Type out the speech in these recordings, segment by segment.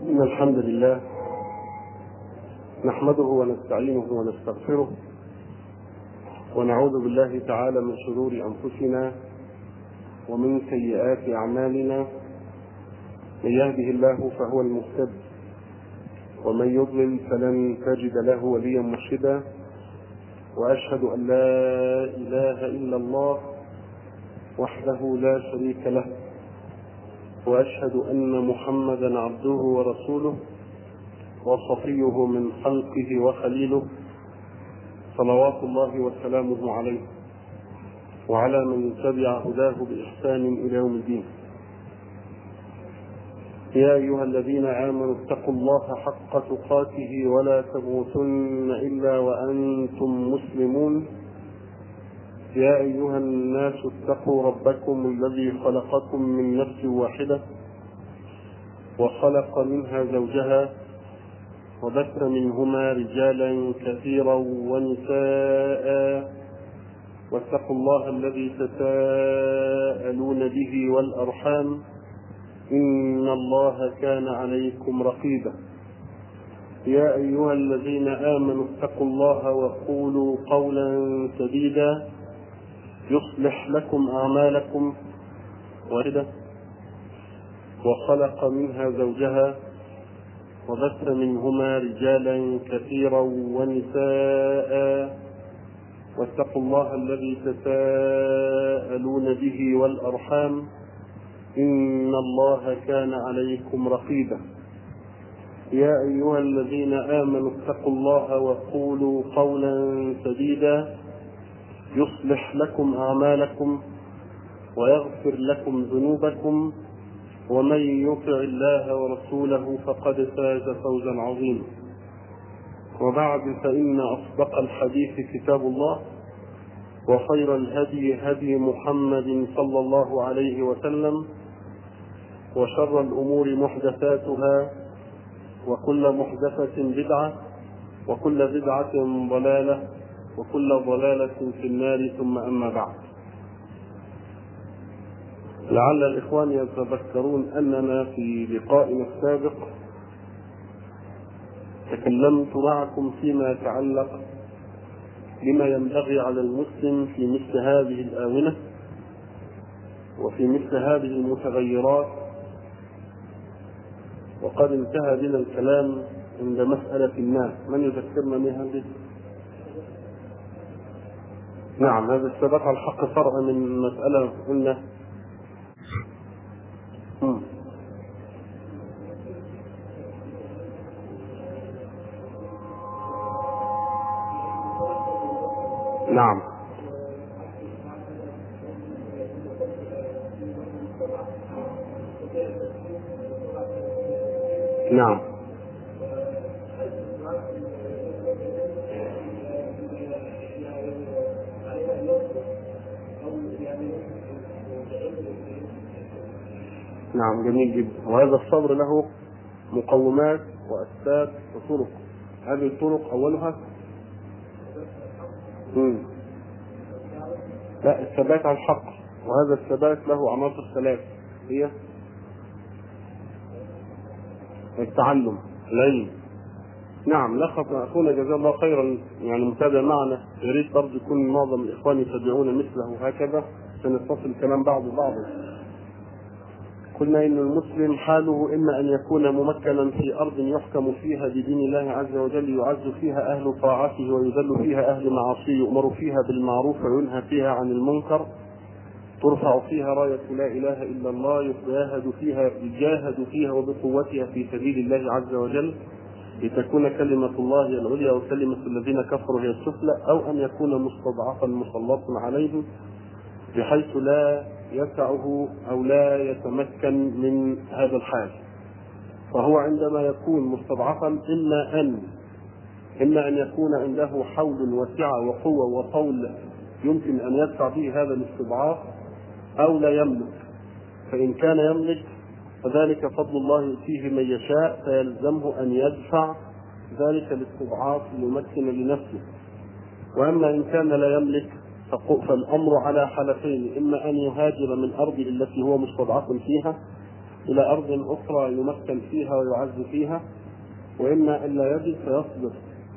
إن الحمد لله نحمده ونستعينه ونستغفره ونعوذ بالله تعالى من شرور أنفسنا ومن سيئات أعمالنا من يهده الله فهو المهتد ومن يضلل فلن تجد له وليا مرشدا وأشهد أن لا إله إلا الله وحده لا شريك له واشهد ان محمدا عبده ورسوله وصفيه من خلقه وخليله صلوات الله وسلامه عليه وعلى من تبع هداه باحسان الى يوم الدين يا ايها الذين امنوا اتقوا الله حق تقاته ولا تموتن الا وانتم مسلمون يا أيها الناس اتقوا ربكم الذي خلقكم من نفس واحدة وخلق منها زوجها وبث منهما رجالا كثيرا ونساء واتقوا الله الذي تساءلون به والأرحام إن الله كان عليكم رقيبا يا أيها الذين آمنوا اتقوا الله وقولوا قولا سديدا يصلح لكم أعمالكم واحدة وخلق منها زوجها وبث منهما رجالا كثيرا ونساء واتقوا الله الذي تساءلون به والأرحام إن الله كان عليكم رقيبا يا أيها الذين آمنوا اتقوا الله وقولوا قولا سديدا يصلح لكم أعمالكم ويغفر لكم ذنوبكم ومن يطع الله ورسوله فقد فاز فوزا عظيما وبعد فإن أصدق الحديث كتاب الله وخير الهدي هدي محمد صلى الله عليه وسلم وشر الأمور محدثاتها وكل محدثة بدعة وكل بدعة ضلالة وكل ضلالة في النار ثم أما بعد لعل الإخوان يتذكرون أننا في لقائنا السابق تكلمت معكم فيما يتعلق بما ينبغي على المسلم في مثل هذه الآونة وفي مثل هذه المتغيرات وقد انتهى بنا الكلام عند مسألة الناس من يذكرنا من هذه نعم هذا الثبات على الحق فرع من مسألة قلنا نعم نعم نعم جميل جدا وهذا الصبر له مقومات واسباب وطرق هذه الطرق اولها مم. لا الثبات على الحق وهذا الثبات له عناصر ثلاث هي التعلم العلم نعم لخص اخونا جزاه الله خيرا يعني متابع معنا يا ريت برضه يكون معظم الاخوان يتابعون مثله هكذا عشان نتصل كلام بعض بعضا قلنا ان المسلم حاله اما ان يكون ممكنا في ارض يحكم فيها بدين الله عز وجل يعز فيها اهل طاعته ويذل فيها اهل معاصيه يؤمر فيها بالمعروف وينهى فيها عن المنكر ترفع فيها راية لا إله إلا الله يجاهد فيها يجاهد فيها وبقوتها في سبيل الله عز وجل لتكون كلمة الله العليا وكلمة الذين كفروا هي السفلى أو أن يكون مستضعفا مسلطا عليه بحيث لا يسعه او لا يتمكن من هذا الحال فهو عندما يكون مستضعفا اما ان اما ان يكون عنده حول وسعه وقوه وطول يمكن ان يدفع به هذا الاستضعاف او لا يملك فان كان يملك فذلك فضل الله يؤتيه من يشاء فيلزمه ان يدفع ذلك الاستضعاف ليمكن لنفسه واما ان كان لا يملك فالامر على حالتين اما ان يهاجر من ارضه التي هو مستضعف فيها إلى أرض أخرى يمكن فيها ويعز فيها وإما ألا يجد فيصبر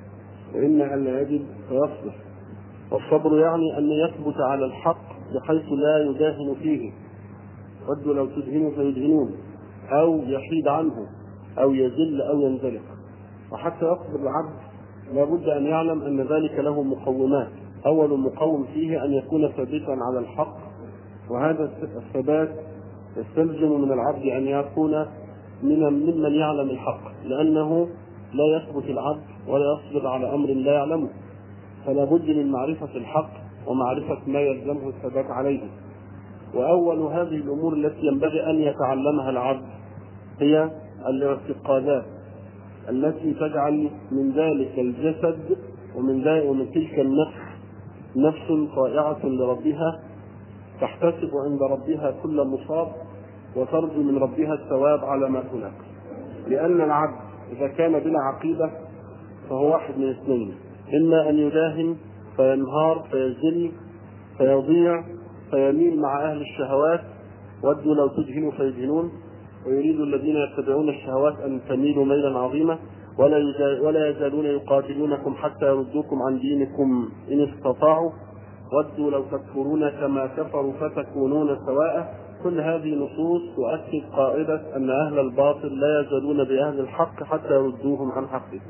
وإما ألا يجد فيصبر والصبر يعني أن يثبت على الحق بحيث لا يداهن فيه ودوا لو تدهنوا فيدهنون أو يحيد عنه أو يذل أو ينزلق وحتى يصبر العبد لابد أن يعلم أن ذلك له مقومات أول مقوم فيه أن يكون ثابتا على الحق وهذا الثبات يستلزم من العبد أن يكون من ممن يعلم الحق لأنه لا يثبت العبد ولا يصبر على أمر لا يعلمه فلا بد من معرفة الحق ومعرفة ما يلزمه الثبات عليه وأول هذه الأمور التي ينبغي أن يتعلمها العبد هي الاعتقادات التي تجعل من ذلك الجسد ومن ذلك ومن تلك النفس نفس طائعة لربها تحتسب عند ربها كل مصاب وترجو من ربها الثواب على ما هناك لأن العبد إذا كان بلا عقيدة فهو واحد من اثنين إما أن يداهن فينهار فيزل فيضيع فيميل مع أهل الشهوات ودوا لو تدهنوا فيدهنون ويريد الذين يتبعون الشهوات أن تميلوا ميلا عظيما ولا ولا يزالون يقاتلونكم حتى يردوكم عن دينكم إن استطاعوا ودوا لو تكفرون كما كفروا فتكونون سواء كل هذه نصوص تؤكد قاعدة أن أهل الباطل لا يزالون بأهل الحق حتى يردوهم عن حقهم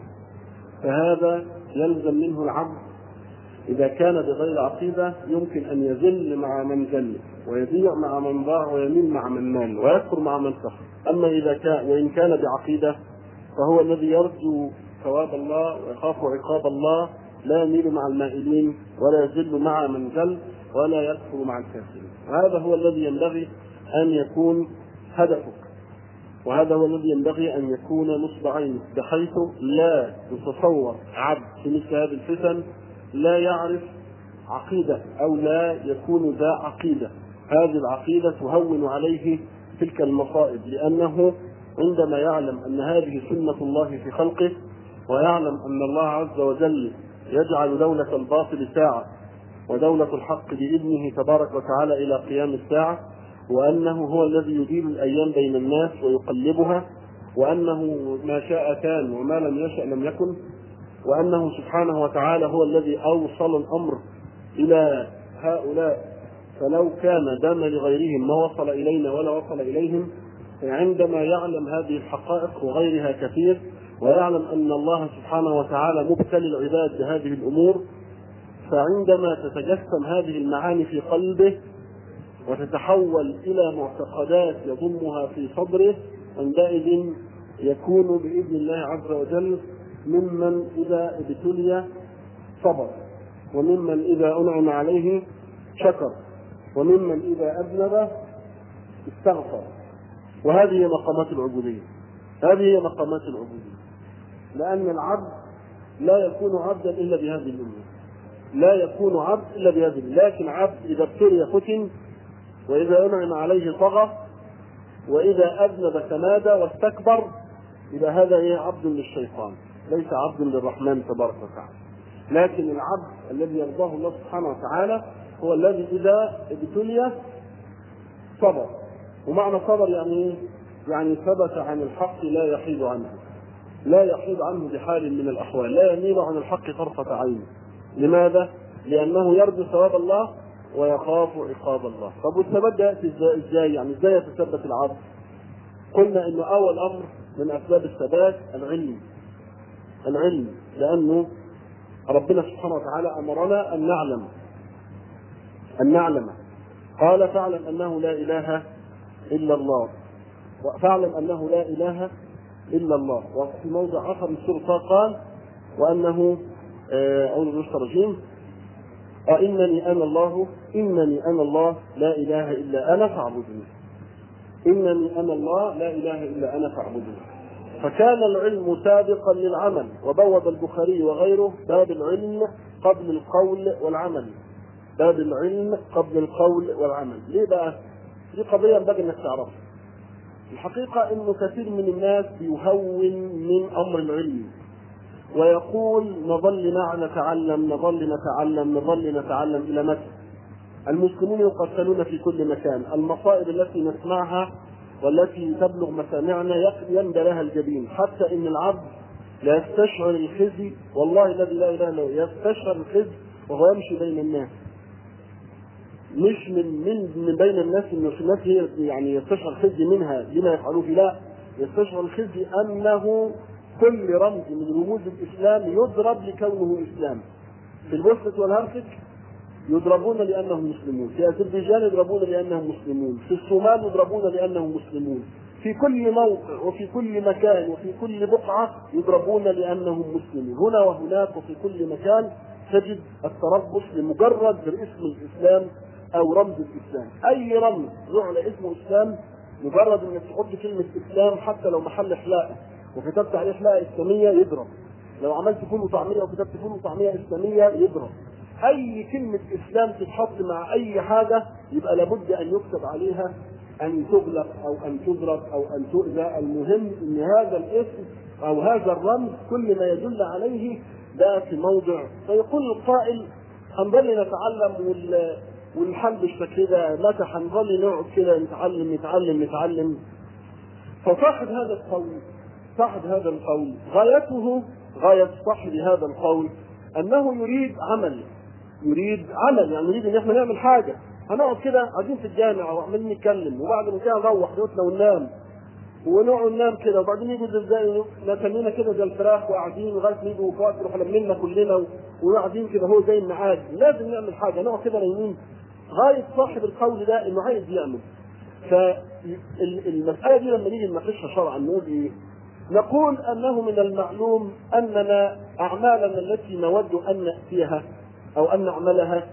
فهذا يلزم منه العبد إذا كان بغير عقيدة يمكن أن يذل مع من ذل ويضيع مع من ضاع ويميل مع من مال ويكفر مع من كفر أما إذا كان وإن كان بعقيدة فهو الذي يرجو ثواب الله ويخاف عقاب الله لا يميل مع المائلين ولا يذل مع من ذل ولا يكفر مع الكافرين وهذا هو الذي ينبغي أن يكون هدفك وهذا هو الذي ينبغي أن يكون نصب عينك بحيث لا يتصور عبد في مثل هذه الفتن لا يعرف عقيدة أو لا يكون ذا عقيدة هذه العقيدة تهون عليه تلك المصائب لأنه عندما يعلم أن هذه سنة الله في خلقه ويعلم أن الله عز وجل يجعل دولة الباطل ساعة ودولة الحق بإذنه تبارك وتعالى إلى قيام الساعة وأنه هو الذي يدير الأيام بين الناس ويقلبها وأنه ما شاء كان وما لم يشأ لم يكن وأنه سبحانه وتعالى هو الذي أوصل الأمر إلى هؤلاء فلو كان دام لغيرهم ما وصل إلينا ولا وصل إليهم عندما يعلم هذه الحقائق وغيرها كثير ويعلم أن الله سبحانه وتعالى مبتلي العباد بهذه الأمور فعندما تتجسم هذه المعاني في قلبه وتتحول إلى معتقدات يضمها في صدره عندئذ يكون بإذن الله عز وجل ممن إذا ابتلي صبر وممن إذا أنعم عليه شكر وممن إذا أذنب استغفر وهذه هي مقامات العبودية هذه هي مقامات العبودية لأن العبد لا يكون عبدا إلا بهذه الأمور لا يكون عبد إلا بهذه لكن عبد إذا ابتلي فتن وإذا أنعم عليه طغى وإذا أذنب تمادى واستكبر إذا هذا هي عبد للشيطان ليس عبد للرحمن تبارك وتعالى لكن العبد الذي يرضاه الله سبحانه وتعالى هو الذي إذا ابتلي صبر ومعنى صبر يعني ايه؟ يعني ثبت عن الحق لا يحيد عنه لا يحيد عنه بحال من الأحوال لا يميل عن الحق طرفة عين لماذا؟ لأنه يرجو ثواب الله ويخاف عقاب الله طب والثبات ده يأتي ازاي؟ يعني ازاي يتثبت العبد؟ قلنا انه اول امر من اسباب الثبات العلم العلم لانه ربنا سبحانه وتعالى امرنا ان نعلم ان نعلم قال فاعلم انه لا اله الا الله فاعلم انه لا اله الا الله وفي موضع اخر من سوره قال وانه اعوذ بالله الرجيم وانني انا الله انني انا الله لا اله الا انا فاعبدني انني انا الله لا اله الا انا فاعبدني فكان العلم سابقا للعمل وبوب البخاري وغيره باب العلم قبل القول والعمل باب العلم قبل القول والعمل ليه بقى دي قضيه ينبغي انك تعرفها الحقيقه انه كثير من الناس بيهون من امر العلم ويقول نظل نتعلم نظل نتعلم نظل نتعلم الى متى المسلمون يقتلون في كل مكان المصائب التي نسمعها والتي تبلغ مسامعنا يندى لها الجبين حتى ان العبد لا يستشعر الخزي والله الذي لا اله الا هو يستشعر الخزي وهو يمشي بين الناس مش من من من بين الناس ان الناس هي يعني يستشعر الخزي منها لما يفعلوه لا يستشعر الخزي انه كل رمز من رموز الاسلام يضرب لكونه اسلام في البوسنة والهرسك يضربون لانهم مسلمون في اذربيجان يضربون لانهم مسلمون في الصومال يضربون لانهم مسلمون في كل موقع وفي كل مكان وفي كل بقعة يضربون لأنهم مسلمون هنا وهناك وفي كل مكان تجد التربص لمجرد اسم الإسلام أو رمز الإسلام أي رمز يعلى اسمه إسلام مجرد انك تحط كلمة إسلام حتى لو محل حلاقة وكتبت عليه حلاقة إسلامية يضرب لو عملت فول وطعمية وكتبت فول وطعمية إسلامية يضرب أي كلمة إسلام تتحط مع أي حاجة يبقى لابد أن يكتب عليها أن تغلق أو أن تضرب أو أن تؤذى المهم أن هذا الاسم أو هذا الرمز كل ما يدل عليه ده في موضع فيقول القائل هنضل نتعلم وال والحل بالشكل ده متى هنظل نقعد كده نتعلم نتعلم نتعلم فصاحب هذا القول صاحب هذا القول غايته غاية صاحب هذا القول أنه يريد عمل يريد عمل يعني يريد أن احنا نعمل حاجة هنقعد كده قاعدين في الجامع وعمالين نتكلم وبعد ما كده نروح بيوتنا وننام ونقعد ننام كده وبعدين يجوا زي نتنينا كده زي الفراخ وقاعدين لغايه ما يجوا وقت يروحوا لمنا كلنا وقاعدين كده هو زي الميعاد لازم نعمل حاجه نقعد كده نايمين غايه صاحب القول ده انه عايز يعمل فالمساله دي لما نيجي نناقشها شرعا نقول ايه؟ نقول انه من المعلوم اننا اعمالنا التي نود ان ناتيها او ان نعملها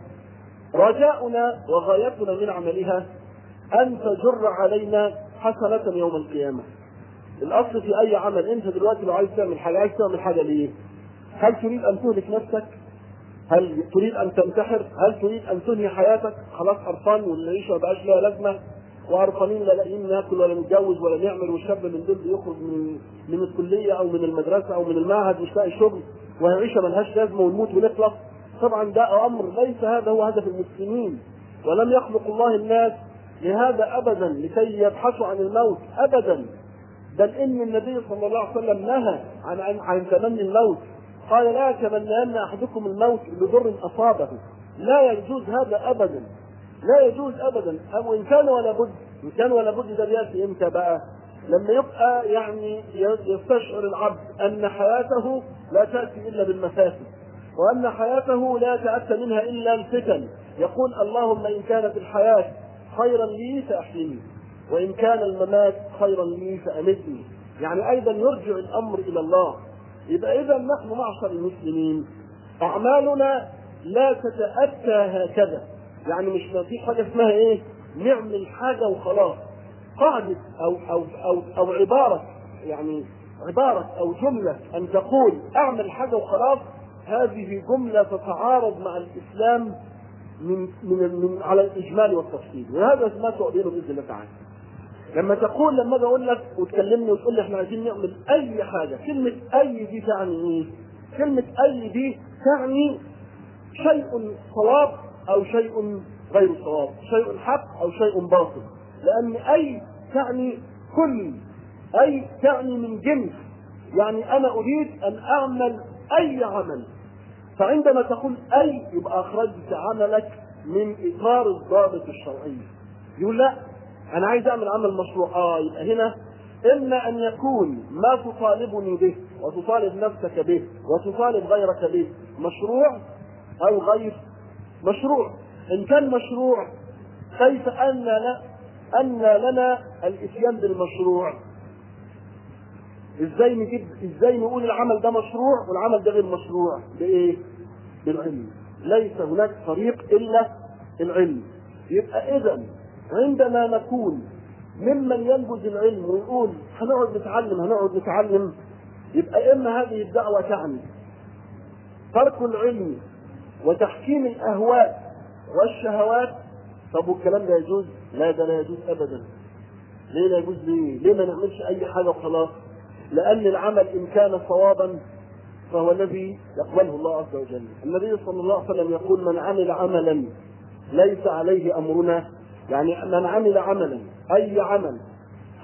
رجاؤنا وغايتنا من عملها ان تجر علينا حسنة يوم القيامة. الاصل في اي عمل انت دلوقتي لو عايز تعمل حاجة عايز تعمل حاجة ليه؟ هل تريد ان تهلك نفسك؟ هل تريد ان تنتحر؟ هل تريد ان تنهي حياتك؟ خلاص قرفان والعيشه ما بقاش لها لازمه وقرفانين لا لاقيين ناكل ولا نتجوز ولا نعمل والشاب من دول بيخرج من من الكليه او من المدرسه او من المعهد مش لاقي شغل وهيعيشه ملهاش لازمه ونموت ونخلص طبعا ده امر ليس هذا هو هدف المسلمين ولم يخلق الله الناس لهذا ابدا لكي يبحثوا عن الموت ابدا بل ان النبي صلى الله عليه وسلم نهى عن عن, عن تمني الموت قال لا يتمنين احدكم الموت لضر اصابه لا يجوز هذا ابدا لا يجوز ابدا او ان كان ولا بد ان كان ولا بد ده بياتي امتى بقى؟ لما يبقى يعني يستشعر العبد ان حياته لا تاتي الا بالمفاسد وان حياته لا يتاتى منها الا الفتن يقول اللهم ان كانت الحياه خيرا لي فاحيني وان كان الممات خيرا لي فامتني يعني ايضا يرجع الامر الى الله يبقى اذا نحن معشر المسلمين اعمالنا لا تتاتى هكذا يعني مش ما فيش حاجه اسمها ايه نعمل حاجه وخلاص قاعده او او او او عباره يعني عباره او جمله ان تقول اعمل حاجه وخلاص هذه جمله تتعارض مع الاسلام من من, من على الاجمال والتفصيل وهذا ما تؤذينه باذن الله تعالى لما تقول لما اجي اقول لك وتكلمني وتقول لي احنا عايزين نعمل اي حاجه كلمه اي دي تعني ايه؟ كلمه اي دي تعني شيء صواب او شيء غير صواب شيء حق او شيء باطل لان اي تعني كل اي تعني من جنس يعني انا اريد ان اعمل اي عمل فعندما تقول اي يبقى اخرجت عملك من اطار الضابط الشرعي يقول لا انا عايز اعمل عمل مشروع اه يبقى هنا اما ان يكون ما تطالبني به وتطالب نفسك به وتطالب غيرك به مشروع او غير مشروع ان كان مشروع كيف ان لا ان لنا الاتيان بالمشروع ازاي نجيب ازاي نقول العمل ده مشروع والعمل ده غير مشروع بايه بالعلم ليس هناك طريق الا العلم يبقى اذا عندما نكون ممن ينبذ العلم ويقول هنقعد نتعلم هنقعد نتعلم يبقى اما هذه الدعوه تعني ترك العلم وتحكيم الاهواء والشهوات طب والكلام ده يجوز؟ لا ده لا يجوز ابدا. ليه لا يجوز ليه؟ ليه ما نعملش اي حاجه وخلاص؟ لان العمل ان كان صوابا فهو الذي يقبله الله عز وجل. النبي صلى الله عليه وسلم يقول من عمل عملا ليس عليه امرنا يعني من عمل عملا اي عمل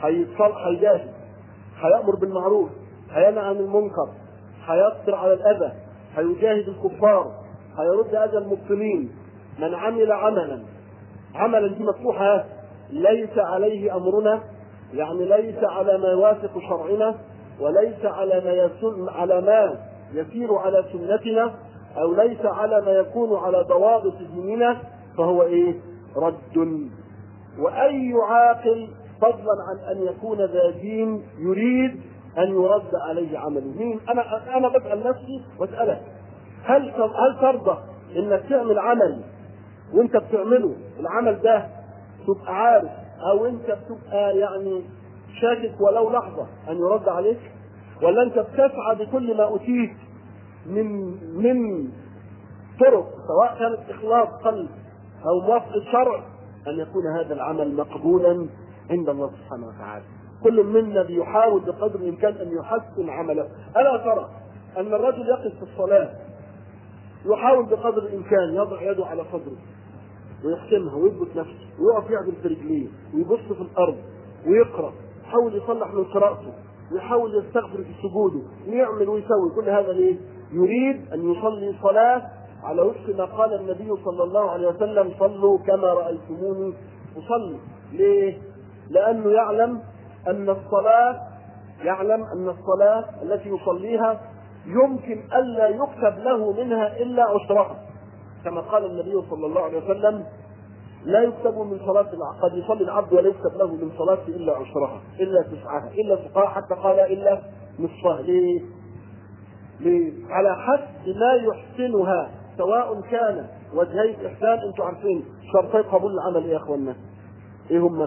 هيتصل هيجاهد هيأمر بالمعروف هينهى عن المنكر هيقدر على الأذى هيجاهد الكفار هيرد أذى المبطلين من عمل عملا عملا دي مفتوحة ليس عليه أمرنا يعني ليس على ما يوافق شرعنا وليس على ما يسن على ما يسير على سنتنا او ليس على ما يكون على ضوابط ديننا فهو ايه؟ رد واي عاقل فضلا عن ان يكون ذا دين يريد ان يرد عليه عمله مين انا انا بسال نفسي واسالك هل هل ترضى انك تعمل عمل وانت بتعمله العمل ده تبقى عارف او انت بتبقى يعني شاكك ولو لحظه ان يرد عليك ولا انت بتسعى بكل ما اوتيت من من طرق سواء كانت اخلاص قلب او موافقه شرع ان يكون هذا العمل مقبولا عند الله سبحانه وتعالى كل منا بيحاول بقدر الامكان ان يحسن عمله الا ترى ان الرجل يقف في الصلاه يحاول بقدر الامكان يضع يده على صدره ويختمها ويثبت نفسه ويقف يعدل في رجليه ويبص في الارض ويقرا يحاول يصلح من قراءته ويحاول يستغفر في سجوده ويعمل ويسوي كل هذا ليه؟ يريد ان يصلي صلاه على وفق ما قال النبي صلى الله عليه وسلم صلوا كما رايتموني اصلي ليه؟ لانه يعلم ان الصلاه يعلم ان الصلاه التي يصليها يمكن الا يكتب له منها الا عشرها كما قال النبي صلى الله عليه وسلم لا يكتب من صلاة العبد قد يصلي العبد ولا يكتب له من صلاته إلا عشرها إلا تسعها إلا سقاها حتى قال إلا نصفها ليه؟ ليه؟ على حسب ما يحسنها سواء كان وجهي الإحسان أنتم عارفين شرطي قبول العمل إيه يا إخوانا؟ إيه هم؟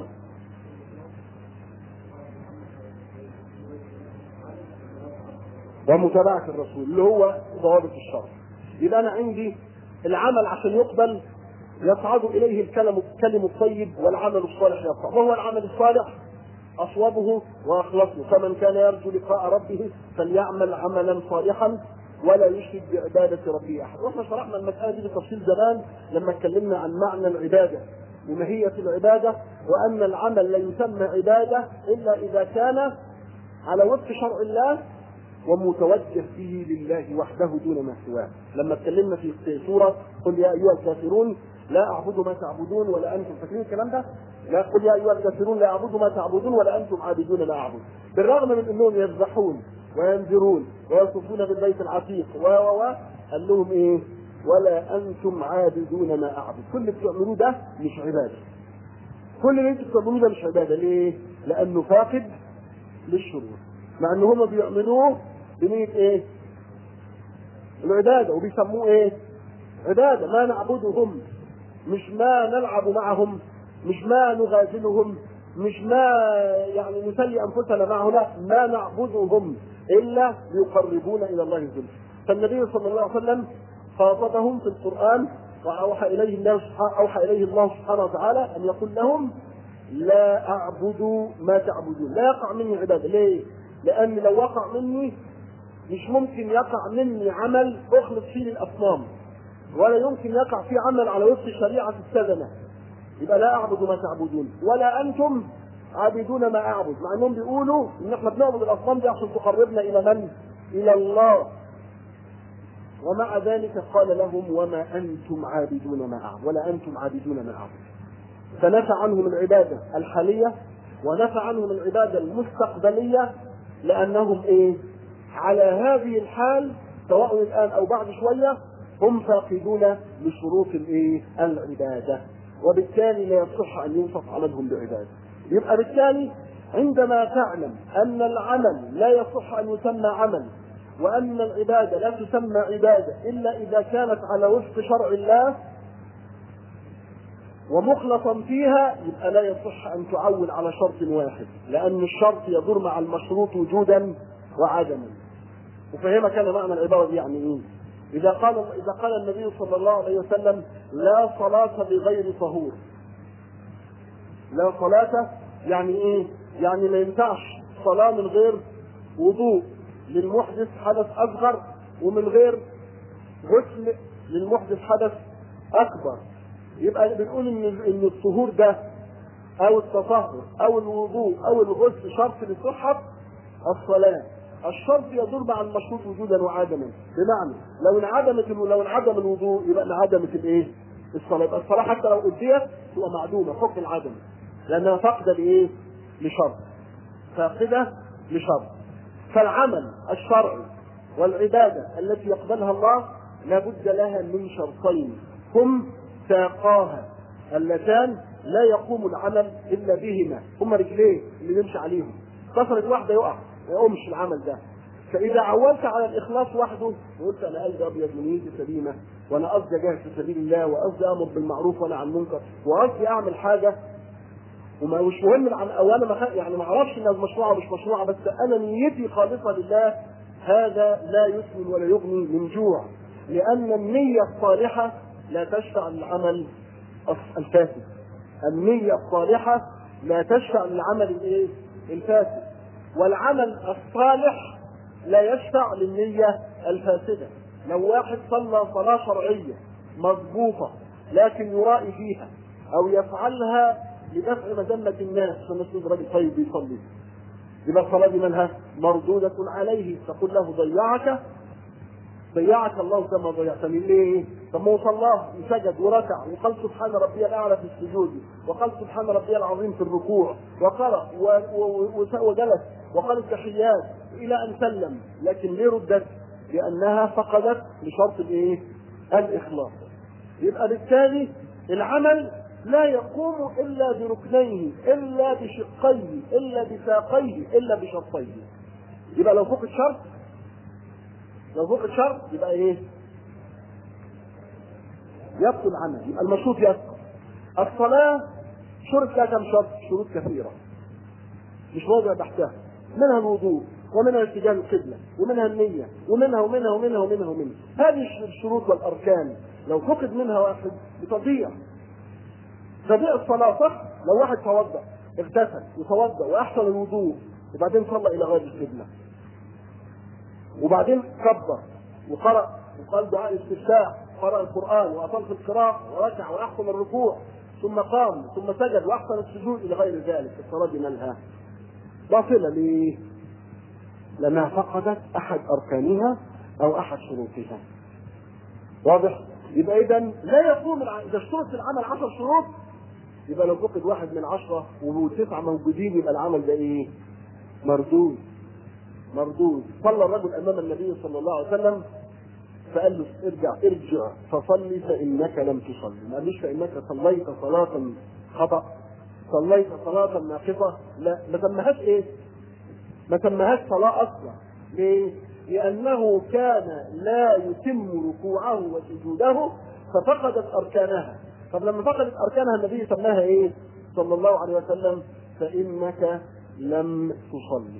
ومتابعة الرسول اللي هو ضوابط الشرع يبقى أنا عندي العمل عشان يقبل يصعد اليه الكلم الكلم الطيب والعمل الصالح يصعد وهو العمل الصالح اصوبه واخلصه فمن كان يرجو لقاء ربه فليعمل عملا صالحا ولا يشرك بعبادة ربه أحد، واحنا شرحنا المسألة دي بتفصيل زمان لما اتكلمنا عن معنى العبادة وماهية العبادة وأن العمل لا يسمى عبادة إلا إذا كان على وفق شرع الله ومتوجه فيه لله وحده دون ما سواه لما اتكلمنا في سورة قل يا أيها الكافرون لا أعبد ما تعبدون ولا أنتم فاكرين الكلام ده؟ لا قل يا أيها الكافرون لا أعبد ما تعبدون ولا أنتم عابدون ما أعبد بالرغم من أنهم يذبحون وينذرون ويطوفون بالبيت العتيق و و و قال لهم إيه؟ ولا أنتم عابدون ما أعبد كل اللي بتعملوه ده مش عبادة كل اللي انتم بتعملوه ده مش عبادة ليه؟ لأنه فاقد للشرور مع ان هم بيعملوه بنية ايه؟ العبادة وبيسموه ايه؟ عبادة ما نعبدهم مش ما نلعب معهم مش ما نغازلهم مش ما يعني نسلي انفسنا معه لا ما نعبدهم الا ليقربونا الى الله زلفى فالنبي صلى الله عليه وسلم خاطبهم في القران واوحى اليه الله سبحانه اوحى اليه الله سبحانه وتعالى ان يقول لهم لا اعبد ما تعبدون لا يقع مني عباده ليه؟ لان لو وقع مني مش ممكن يقع مني عمل اخلص فيه للاصنام ولا يمكن يقع فيه عمل على وفق شريعه السدنه يبقى لا اعبد ما تعبدون ولا انتم عابدون ما اعبد مع انهم بيقولوا ان احنا بنعبد الاصنام دي عشان تقربنا الى من؟ الى الله ومع ذلك قال لهم وما انتم عابدون ما اعبد ولا انتم عابدون ما اعبد فنفى عنهم العباده الحاليه ونفى عنهم العباده المستقبليه لانهم ايه؟ على هذه الحال سواء الان او بعد شويه هم فاقدون لشروط الايه؟ العباده وبالتالي لا يصح ان يوصف عملهم بعباده. يبقى بالتالي عندما تعلم ان العمل لا يصح ان يسمى عمل وان العباده لا تسمى عباده الا اذا كانت على وفق شرع الله ومخلصا فيها يبقى لا يصح ان تعول على شرط واحد لان الشرط يدور مع المشروط وجودا وعدما وفهمك انا معنى العباره دي يعني ايه اذا قال اذا قال النبي صلى الله عليه وسلم لا صلاه بغير طهور لا صلاه يعني ايه يعني ما ينفعش صلاه من غير وضوء للمحدث حدث اصغر ومن غير غسل للمحدث حدث اكبر يبقى بنقول ان ان الطهور ده او التطهر او الوضوء او الغسل شرط لصحه الصلاه الشرط يدور مع المشروط وجودا وعدما بمعنى لو انعدمت لو انعدم الوضوء يبقى انعدمت الايه؟ الصلاه يبقى الصلاه حتى لو اديت تبقى معدومه حكم العدم لانها فاقده لايه؟ لشرط فاقده لشرط فالعمل الشرعي والعباده التي يقبلها الله لابد لها من شرطين هم ساقاها اللتان لا يقوم العمل الا بهما هما رجليه اللي نمشي عليهم كسرت واحده يقع ما يقومش العمل ده فاذا عولت على الاخلاص وحده وقلت انا قلبي ابيض ونيتي سليمه وانا قصدي اجاهد في سبيل الله وقصدي امر بالمعروف وانا عن المنكر وقصدي اعمل حاجه وما مش مهم عن او انا ما يعني ما اعرفش انها مشروعه مش مشروعه بس انا نيتي خالصه لله هذا لا يسمن ولا يغني من جوع لان النيه الصالحه لا تشفع للعمل الفاسد النيه الصالحه لا تشفع للعمل الايه الفاسد والعمل الصالح لا يشفع للنيه الفاسده لو واحد صلى صلاه شرعيه مضبوطه لكن يرائي فيها او يفعلها لدفع مذمة الناس فالناس تقول راجل طيب بيصلي يبقى الصلاة دي منها مردودة عليه تقول له ضيعك ضيعك الله كما ضيعتني ليه؟ طب ما هو صلاه وسجد وركع وقال سبحان ربي الاعلى في السجود وقال سبحان ربي العظيم في الركوع وقرأ وجلس وقال التحيات الى ان سلم لكن ليه ردت؟ لانها فقدت لشرط الايه؟ الاخلاص يبقى بالتالي العمل لا يقوم الا بركنيه الا بشقيه الا بساقيه الا بشرطيه يبقى لو فوق الشرط لو فوق الشرط يبقى ايه يبطل العمل يبقى المشروط يسقط الصلاة شرط لها كم شرط شروط كثيرة مش موضع بحثها منها الوضوء ومنها اتجاه القبلة ومنها النية ومنها ومنها ومنها ومنها ومنها هذه الشروط والأركان لو فقد منها واحد بتضيع تضيع الصلاة صح؟ لو واحد توضأ اغتسل وتوضأ وأحسن الوضوء وبعدين صلى إلى غير القبلة وبعدين كبر وقرأ وقال دعاء الاستفتاح قرأ القرآن وأطال في القراءة وركع وأحسن الركوع ثم قام ثم سجد وأحسن السجود إلى غير ذلك الصلاة دي مالها باطلة ليه؟ لأنها فقدت أحد أركانها أو أحد شروطها واضح؟ يبقى إذا لا يقوم الع... إذا اشترط في العمل عشر شروط يبقى لو فقد واحد من عشرة وتسعة موجودين يبقى العمل ده إيه؟ مردود مردود صلى الرجل امام النبي صلى الله عليه وسلم فقال له ارجع ارجع فصلي فانك لم تصلي ما قالوش فانك صليت صلاه خطا صليت صلاه ناقصه لا ما سماهاش ايه ما سماهاش صلاه اصلا ليه لانه كان لا يتم ركوعه وسجوده ففقدت اركانها طب لما فقدت اركانها النبي سماها ايه صلى الله عليه وسلم فانك لم تصلي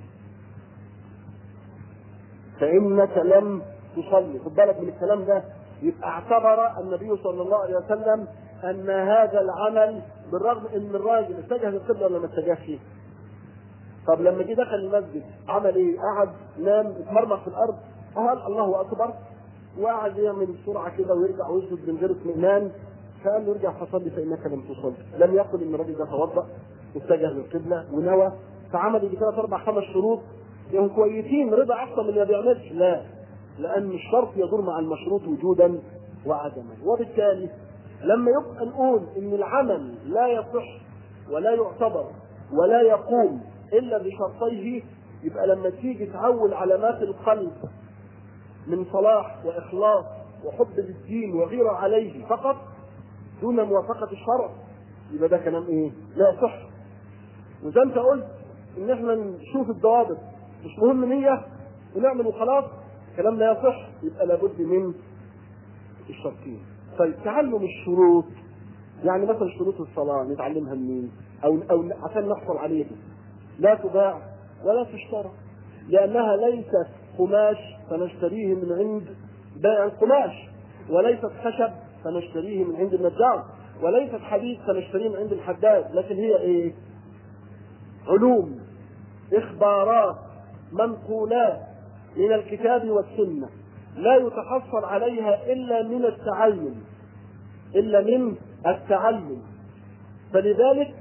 فانك لم تصلي خد بالك من الكلام ده يبقى اعتبر النبي صلى الله عليه وسلم ان هذا العمل بالرغم ان الراجل اتجه للقبله ولا ما اتجهش طب لما جه دخل المسجد عمل ايه؟ قعد نام اتمرمط في الارض قال الله اكبر وقعد يعمل بسرعه كده ويرجع ويسجد من غير اطمئنان فقال له ارجع فصلي فانك لم تصلي لم يقل ان الراجل ده توضا واتجه للقبله ونوى فعمل يجي ثلاث اربع خمس شروط يهم كويسين رضا احسن من اللي ما بيعملش لا لان الشرط يدور مع المشروط وجودا وعدما وبالتالي لما يبقى نقول ان العمل لا يصح ولا يعتبر ولا يقوم الا بشرطيه يبقى لما تيجي تعول علامات القلب من صلاح واخلاص وحب للدين وغيره عليه فقط دون موافقه الشرع يبقى ده كلام ايه؟ لا يصح وزي انت قلت ان احنا نشوف الضوابط مش مهم نية ونعمل وخلاص كلام لا يصح يبقى لابد من الشرطين طيب تعلم الشروط يعني مثلا شروط الصلاة نتعلمها منين أو أو عشان نحصل عليها لا تباع ولا تشترى لأنها ليست قماش فنشتريه من عند بائع القماش وليست خشب فنشتريه من عند النجار وليست حديد فنشتريه من عند الحداد لكن هي ايه؟ علوم اخبارات منقولات من الكتاب والسنه لا يتحصل عليها الا من التعلم الا من التعلم فلذلك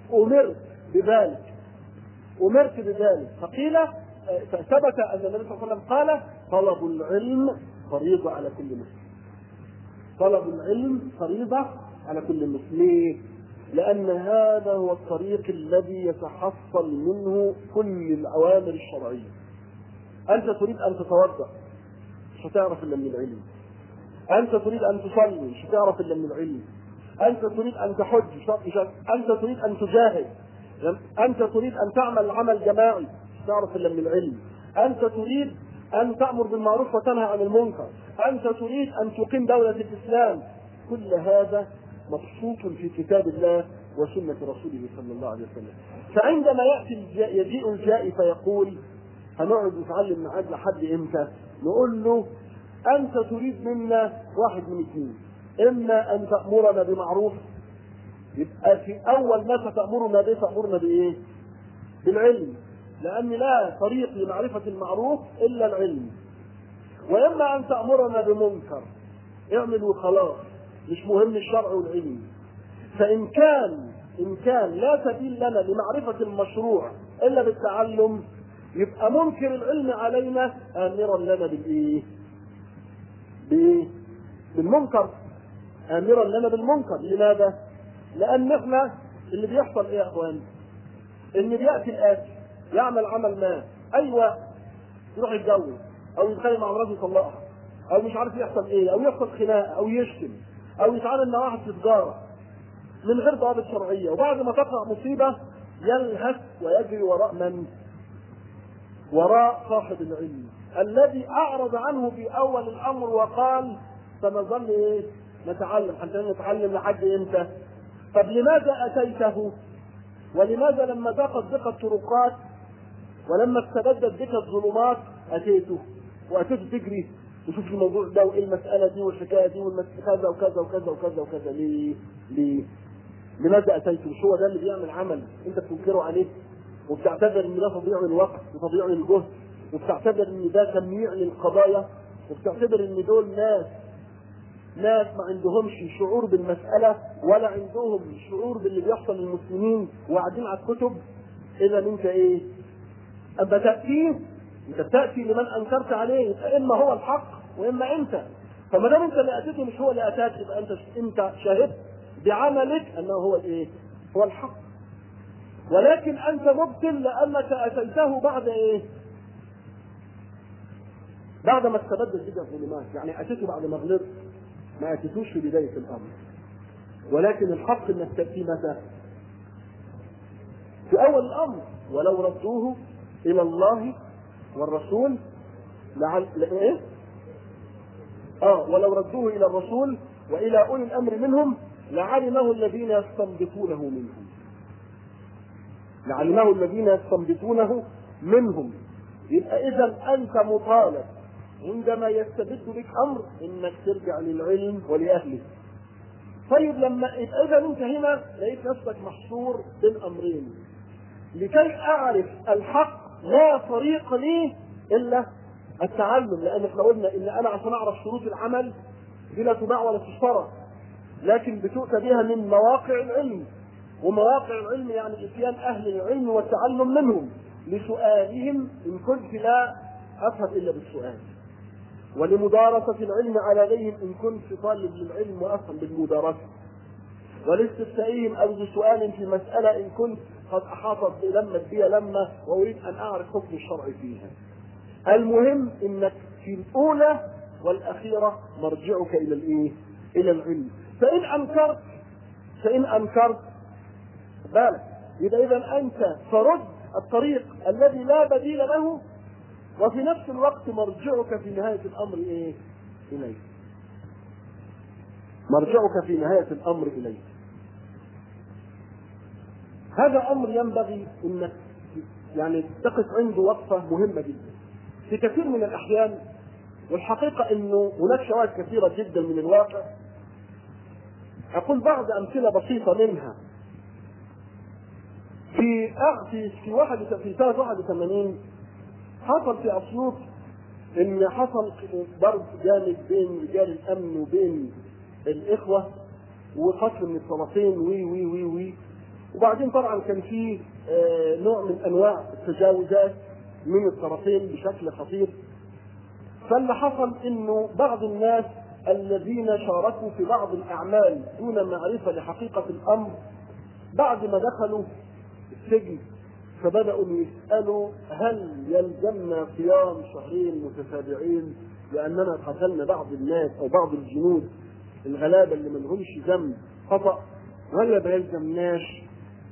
امرت بذلك امرت بذلك فقيل فثبت ان النبي صلى الله عليه وسلم قال طلب العلم فريضه على كل مسلم طلب العلم فريضه على كل مسلم ليه؟ لان هذا هو الطريق الذي يتحصل منه كل الاوامر الشرعيه انت تريد ان تتوضا مش هتعرف الا من العلم انت تريد ان تصلي مش هتعرف الا من العلم انت تريد ان تحج مش انت تريد ان تجاهد انت تريد ان تعمل عمل جماعي مش هتعرف الا من العلم انت تريد ان تامر بالمعروف وتنهى عن المنكر انت تريد ان تقيم دوله الاسلام كل هذا مبسوط في كتاب الله وسنه رسوله صلى الله عليه وسلم فعندما ياتي الجا- يجيء الجائي فيقول هنقعد نتعلم معاد لحد امتى؟ نقول له انت تريد منا واحد من اثنين اما ان تامرنا بمعروف يبقى في اول ما ستامرنا به تامرنا بايه؟ بالعلم لان لا طريق لمعرفه المعروف الا العلم واما ان تامرنا بمنكر اعمل وخلاص مش مهم الشرع والعلم فان كان ان كان لا سبيل لنا لمعرفه المشروع الا بالتعلم يبقى منكر العلم علينا امرا لنا بالايه؟ بايه؟ بالمنكر امرا لنا بالمنكر لماذا؟ لان احنا اللي بيحصل ايه يا اخوان؟ ان بياتي الاتي يعمل عمل ما ايوه يروح يتجوز او يتخانق مع مراته يطلقها او مش عارف يحصل ايه او يحصل خناقه او يشتم او يتعامل مع واحد في تجاره من غير ضوابط شرعيه وبعد ما تقع مصيبه يلهث ويجري وراء من؟ وراء صاحب العلم الذي اعرض عنه في اول الامر وقال سنظل ايه؟ نتعلم حتى نتعلم لحد امتى؟ طب لماذا اتيته؟ ولماذا لما ضاقت بك الطرقات ولما استبدت بك الظلمات اتيته واتيته تجري وشوف الموضوع ده وايه المساله دي والحكايه دي والمسألة كذا وكذا وكذا وكذا وكذا ليه؟ ليه؟ لماذا اتيته؟ مش هو ده اللي بيعمل عمل انت بتنكره عليه وبتعتبر ان ده تضييع للوقت وتضييع للجهد وبتعتبر ان ده تمييع للقضايا وبتعتبر ان دول ناس ناس ما عندهمش شعور بالمسألة ولا عندهم شعور باللي بيحصل للمسلمين وقاعدين على الكتب إذا أنت إيه؟ أما تأتيه أنت تأتي لمن أنكرت عليه يبقى إما هو الحق وإما أنت فما دام أنت اللي أتيته مش هو اللي أتاك يبقى أنت أنت شهدت بعملك أنه هو الإيه؟ هو الحق ولكن أنت مبطل لأنك أتيته بعد إيه؟ بعد ما استبدت بك الظلمات يعني أتيته بعد ما غلطت ما أتيتوش في بداية الأمر ولكن الحق انك تأتي متى؟ في أول الأمر ولو ردوه إلى الله والرسول لعل إيه؟ آه ولو ردوه إلى الرسول وإلى أولي الأمر منهم لعلمه الذين يستنبطونه منهم لعلمه الذين يستنبطونه منهم يبقى إذا أنت مطالب عندما يستبد بك امر انك ترجع للعلم ولاهله. طيب لما اذا انت هنا لقيت نفسك محصور بين امرين. لكي اعرف الحق لا طريق لي الا التعلم لان احنا قلنا ان انا عشان اعرف شروط العمل دي لا تباع ولا تشترى لكن بتؤتى بها من مواقع العلم ومواقع العلم يعني اتيان اهل العلم والتعلم منهم لسؤالهم ان كنت لا افهم الا بالسؤال ولمدارسة العلم على يديهم إن كنت طالب للعلم وأفهم بالمدارسة ولاستفتائهم أو بسؤال في مسألة إن كنت قد أحاطت لمت بي لما وأريد أن أعرف حكم الشرع فيها المهم إنك في الأولى والأخيرة مرجعك إلى الإيه؟ إلى العلم فإن أنكرت فإن أنكرت بالك يبقى إذا أنت فرد الطريق الذي لا بديل له وفي نفس الوقت مرجعك في نهاية الأمر إيه؟ إليه. مرجعك في نهاية الأمر إليه. هذا أمر ينبغي أنك يعني تقف عنده وقفة مهمة جدا. في كثير من الأحيان والحقيقة أنه هناك شواهد كثيرة جدا من الواقع أقول بعض أمثلة بسيطة منها في في في واحد في سنة 81 حصل في اسيوط ان حصل ضرب جامد بين رجال الامن وبين الاخوه وقتل من الطرفين وي وي وي وي وبعدين طبعا كان في آه، نوع من انواع التجاوزات من الطرفين بشكل خطير فاللي حصل انه بعض الناس الذين شاركوا في بعض الاعمال دون معرفه لحقيقه الامر بعد ما دخلوا السجن فبداوا يسالوا هل يلزمنا صيام شهرين متتابعين لاننا قتلنا بعض الناس او بعض الجنود الغلابه اللي ما لهمش ذنب خطا ولا ما يلزمناش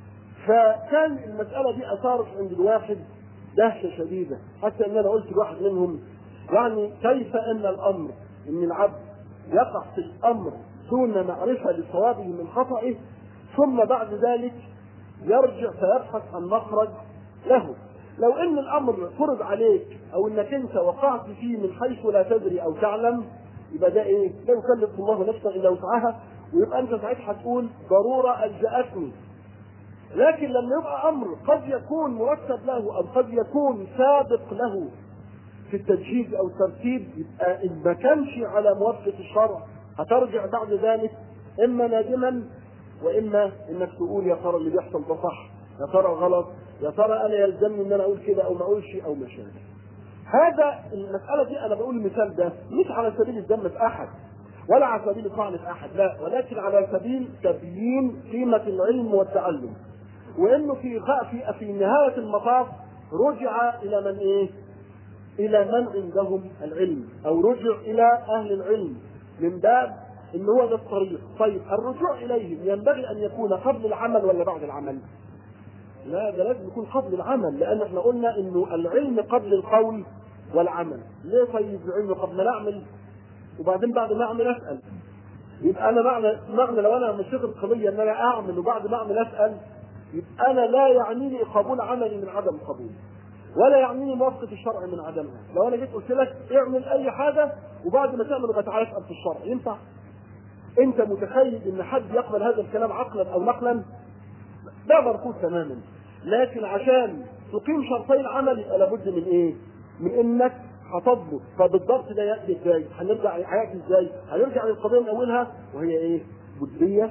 فكان المساله دي اثارت عند الواحد دهشه شديده حتى ان انا قلت لواحد منهم يعني كيف ان الامر ان العبد يقع في الامر دون معرفه لصوابه من خطئه ثم بعد ذلك يرجع فيبحث عن مخرج له لو ان الامر فرض عليك او انك انت وقعت فيه من حيث لا تدري او تعلم يبقى ده ايه؟ لا يكلف الله نفسا الا وسعها ويبقى انت ساعتها تقول ضروره الجاتني لكن لما يبقى امر قد يكون مرتب له او قد يكون سابق له في التجهيز او الترتيب يبقى ان ما كانش على موافقه الشرع هترجع بعد ذلك اما نادما واما انك تقول يا ترى اللي بيحصل ده صح يا ترى غلط يا ترى انا يلزمني ان انا اقول كده او ما اقولش او ما شابه هذا المساله دي انا بقول المثال ده مش على سبيل الذم في احد ولا على سبيل الطعن في احد لا ولكن على سبيل تبيين قيمه العلم والتعلم وانه في في في نهايه المطاف رجع الى من ايه؟ الى من عندهم العلم او رجع الى اهل العلم من باب ان هو ده الطريق طيب الرجوع اليهم ينبغي ان يكون قبل العمل ولا بعد العمل لا ده لازم يكون قبل العمل لان احنا قلنا انه العلم قبل القول والعمل ليه طيب العلم قبل ما نعمل وبعدين بعد ما اعمل اسال يبقى انا معنى معنى لو انا مشيت القضيه ان انا اعمل وبعد ما اعمل اسال يبقى انا لا يعنيني قبول عملي من عدم قبول ولا يعنيني موافقه الشرع من عدمها لو انا جيت قلت لك اعمل اي حاجه وبعد ما تعمل يبقى تعالى اسال في الشرع ينفع انت متخيل ان حد يقبل هذا الكلام عقلا او نقلا ده مرفوض تماما لكن عشان تقيم شرطي العمل يبقى لابد من ايه؟ من انك هتضبط فبالضبط ده ياتي ازاي؟ هنرجع هياتي ازاي؟ هنرجع للقضيه من اولها وهي ايه؟ بديه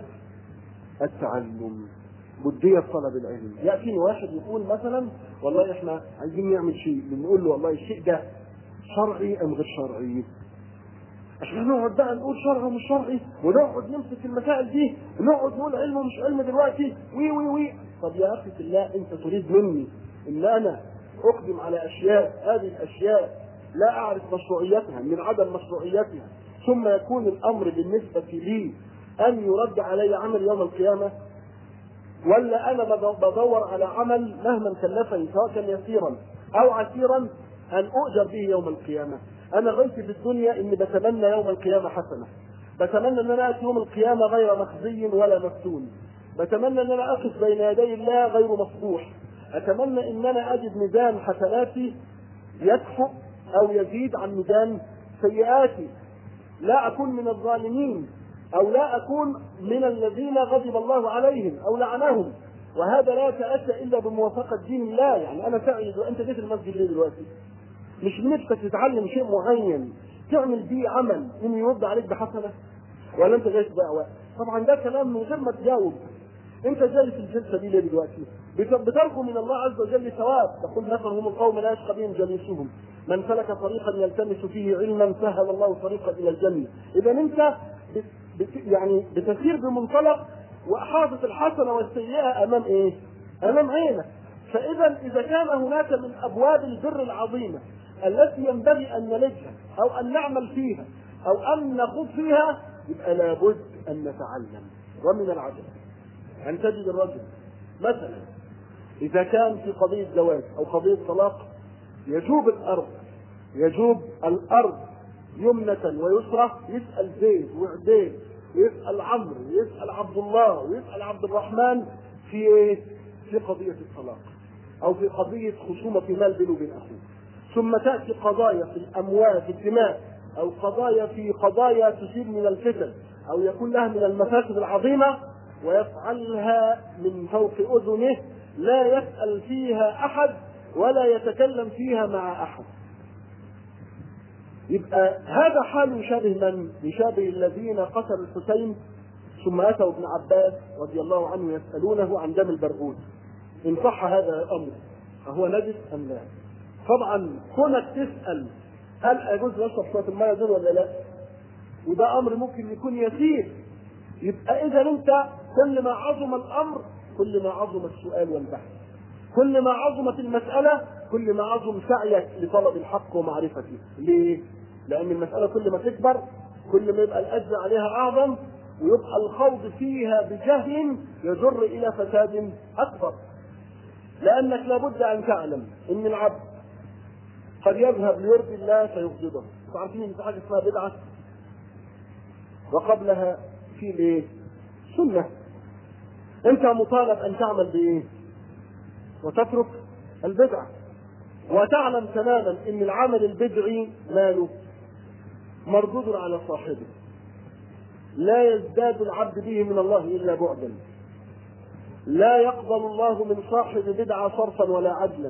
التعلم بدية طلب العلم يأتيني واحد يقول مثلا والله احنا عايزين نعمل شيء بنقول له والله الشيء ده شرعي ام غير شرعي عشان نقعد بقى نقول شرعي ومش شرعي ونقعد نمسك المسائل دي ونقعد نقول علم ومش علم دلوقتي وي وي وي طب يا اخي في الله انت تريد مني ان انا اقدم على اشياء هذه الاشياء لا اعرف مشروعيتها من عدم مشروعيتها ثم يكون الامر بالنسبه لي ان يرد علي عمل يوم القيامه ولا انا بدور على عمل مهما كلفني سواء كان يسيرا او عسيرا ان اؤجر به يوم القيامه انا غايتي في الدنيا اني بتمنى يوم القيامه حسنه بتمنى ان انا اتي يوم القيامه غير مخزي ولا مفتون بتمنى ان انا اقف بين يدي الله غير مفضوح اتمنى ان انا اجد ميزان حسناتي يكفؤ او يزيد عن ميزان سيئاتي لا اكون من الظالمين او لا اكون من الذين غضب الله عليهم او لعنهم وهذا لا يتاتى الا بموافقه دين الله يعني انا سعيد وانت جيت المسجد ليه دلوقتي مش نفسك تتعلم شيء معين تعمل بيه عمل انه يرد عليك بحسنه ولا انت جاي دعوه طبعا ده كلام من غير ما تجاوب انت جالس في الجلسه دي ليه دلوقتي بترجو من الله عز وجل ثواب تقول مثلا هم القوم لا يشقى بهم جليسهم من سلك طريقا يلتمس فيه علما سهل الله طريقا الى الجنه اذا انت بت يعني بتسير بمنطلق وحاطط الحسنه والسيئه امام ايه؟ امام عينك فاذا اذا كان هناك من ابواب البر العظيمه التي ينبغي ان نلجها او ان نعمل فيها او ان نخوض فيها يبقى لابد ان نتعلم ومن العجب ان تجد الرجل مثلا اذا كان في قضيه زواج او قضيه طلاق يجوب الارض يجوب الارض يمنة ويسرى يسأل زيد وعدين ويسأل عمرو ويسأل عبد الله ويسأل عبد الرحمن في ايه؟ في قضية الطلاق أو في قضية خصومة في مال بينه وبين أخوه ثم تأتي قضايا في الأموال في الدماء أو قضايا في قضايا تثير من الفتن أو يكون لها من المفاسد العظيمة ويفعلها من فوق أذنه لا يسأل فيها أحد ولا يتكلم فيها مع أحد يبقى هذا حال يشابه من؟ يشابه الذين قتلوا الحسين ثم اتوا ابن عباس رضي الله عنه يسالونه عن دم البرغوث ان صح هذا الامر فهو نجس ام لا؟ طبعا كونك تسال هل يجوز نشرب شويه الميه دول ولا لا؟ وده امر ممكن يكون يسير يبقى اذا انت كل ما عظم الامر كل ما عظم السؤال والبحث كل ما عظمت المساله كل ما عظم سعيك لطلب الحق ومعرفته ليه؟ لان المساله كل ما تكبر كل ما يبقى الاجر عليها اعظم ويبقى الخوض فيها بجهل يجر الى فساد اكبر لانك لابد ان تعلم ان العبد قد يذهب ليرضي الله فيغضبه انتوا عارفين ان في حاجه اسمها بدعه وقبلها في الايه؟ سنه انت مطالب ان تعمل بايه؟ وتترك البدعه وتعلم تماما ان العمل البدعي ماله مردود على صاحبه لا يزداد العبد به من الله الا بعدا لا يقبل الله من صاحب بدعه صرفا ولا عدلا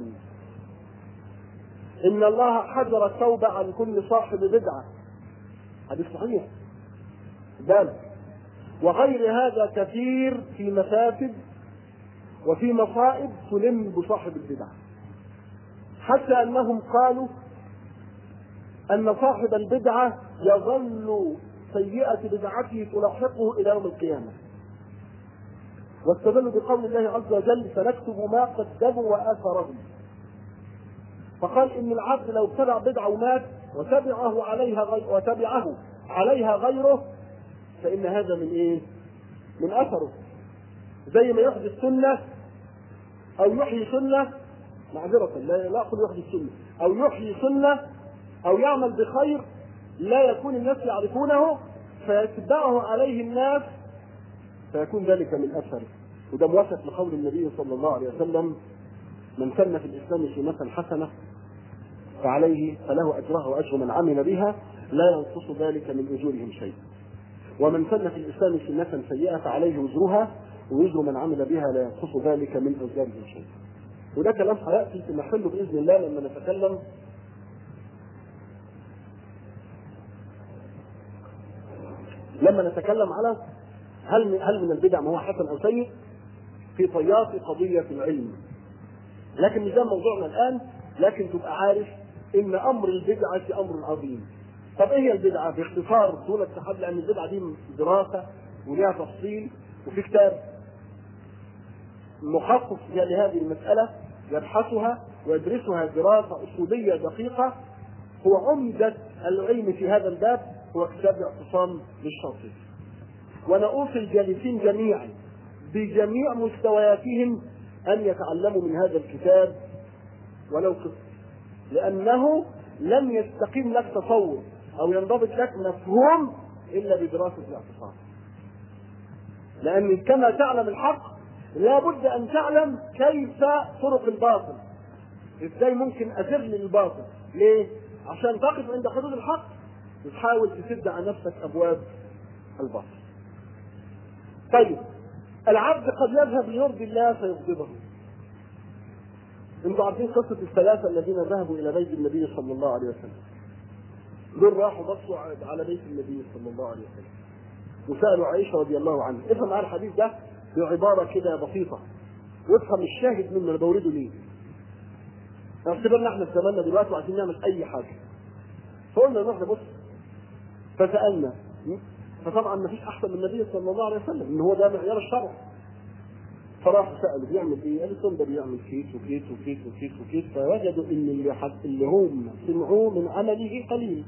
ان الله حجر التوبه عن كل صاحب بدعه حديث صحيح ذلك وغير هذا كثير في مفاسد وفي مصائب تلم بصاحب البدعه حتى انهم قالوا ان صاحب البدعه يظل سيئه بدعته تلاحقه الى يوم القيامه واستدلوا بقول الله عز وجل فنكتب ما قدموا واثرهم فقال ان العبد لو ابتدع بدعه ومات وتبعه عليها غير وتبعه عليها غيره فان هذا من ايه؟ من اثره زي ما يحدث سنه او يحيي سنه معذرة لا لا اقول يحدث سنة او يحيي سنة او يعمل بخير لا يكون الناس يعرفونه فيتبعه عليه الناس فيكون ذلك من اثره وده موافق لقول النبي صلى الله عليه وسلم من سن في الاسلام سنة حسنة فعليه فله اجرها واجر من عمل بها لا ينقص ذلك من اجورهم شيء ومن سن في الاسلام سنة سيئة فعليه وزرها ووزر من عمل بها لا ينقص ذلك من اوزارهم شيء وده كلام هياتي في محله باذن الله لما نتكلم لما نتكلم على هل من هل من البدع ما هو حسن او سيء في طيات قضيه العلم لكن مش ده موضوعنا الان لكن تبقى عارف ان امر البدعه امر عظيم طب ايه هي البدعه باختصار دون التحدي لان البدعه دي دراسه وليها تفصيل وفي كتاب مخصص لهذه المساله يبحثها ويدرسها دراسه اصوليه دقيقه هو عمده العلم في هذا الباب هو كتاب اعتصام للشاطبي وانا اوصي الجالسين جميعا بجميع مستوياتهم ان يتعلموا من هذا الكتاب ولو قسط لانه لن يستقيم لك تصور او ينضبط لك مفهوم الا بدراسه الاعتصام لان كما تعلم الحق لابد ان تعلم كيف طرق الباطل ازاي ممكن اذل للباطل ليه عشان تقف عند حدود الحق وتحاول تسد عن نفسك ابواب الباطل طيب العبد قد يذهب ليرضي الله فيغضبه انتوا عارفين قصة الثلاثة الذين ذهبوا إلى بيت النبي صلى الله عليه وسلم. دول راحوا بصوا على بيت النبي صلى الله عليه وسلم. وسألوا عائشة رضي الله عنها، افهم معايا الحديث ده بعبارة كده بسيطة. وافهم الشاهد منه انا بورده ليه. اعتبرنا احنا في زماننا دلوقتي وعايزين نعمل أي حاجة. فقلنا نروح نبص فسألنا فطبعا ما فيش أحسن من النبي صلى الله عليه وسلم إن هو ده معيار الشرع. فراحوا سالوا بيعمل ايه؟ قال لهم ده بيعمل كيس وكيس وكيس وكيس وكيس فوجدوا ان اللي حد اللي هم سمعوه من عمله قليل.